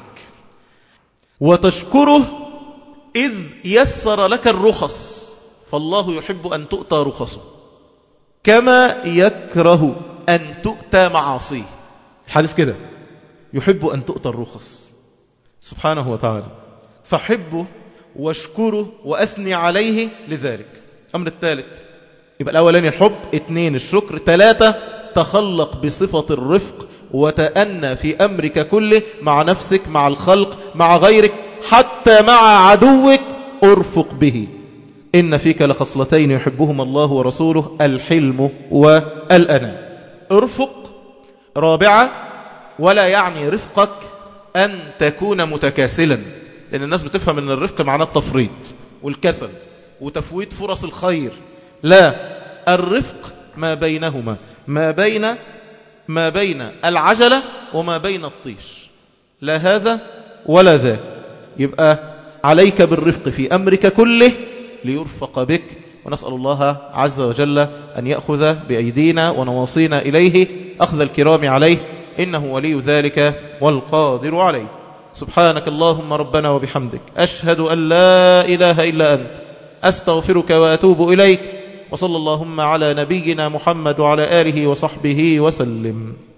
وتشكره إذ يسر لك الرخص فالله يحب أن تؤتى رخصه كما يكره أن تؤتى معاصيه الحديث كده يحب أن تؤتى الرخص سبحانه وتعالى فحبه واشكره وأثني عليه لذلك أمر الثالث يبقى الأولاني الحب اثنين الشكر ثلاثة تخلق بصفة الرفق وتأنى في أمرك كله مع نفسك مع الخلق مع غيرك حتى مع عدوك أرفق به إن فيك لخصلتين يحبهما الله ورسوله الحلم والأنا ارفق رابعة ولا يعني رفقك أن تكون متكاسلا لأن الناس بتفهم أن الرفق معناه التفريط والكسل وتفويت فرص الخير لا الرفق ما بينهما ما بين ما بين العجلة وما بين الطيش لا هذا ولا ذا يبقى عليك بالرفق في أمرك كله ليرفق بك ونسأل الله عز وجل أن يأخذ بأيدينا ونواصينا إليه أخذ الكرام عليه إنه ولي ذلك والقادر عليه سبحانك اللهم ربنا وبحمدك أشهد أن لا إله إلا أنت أستغفرك وأتوب إليك وصلى اللهم على نبينا محمد وعلى آله وصحبه وسلم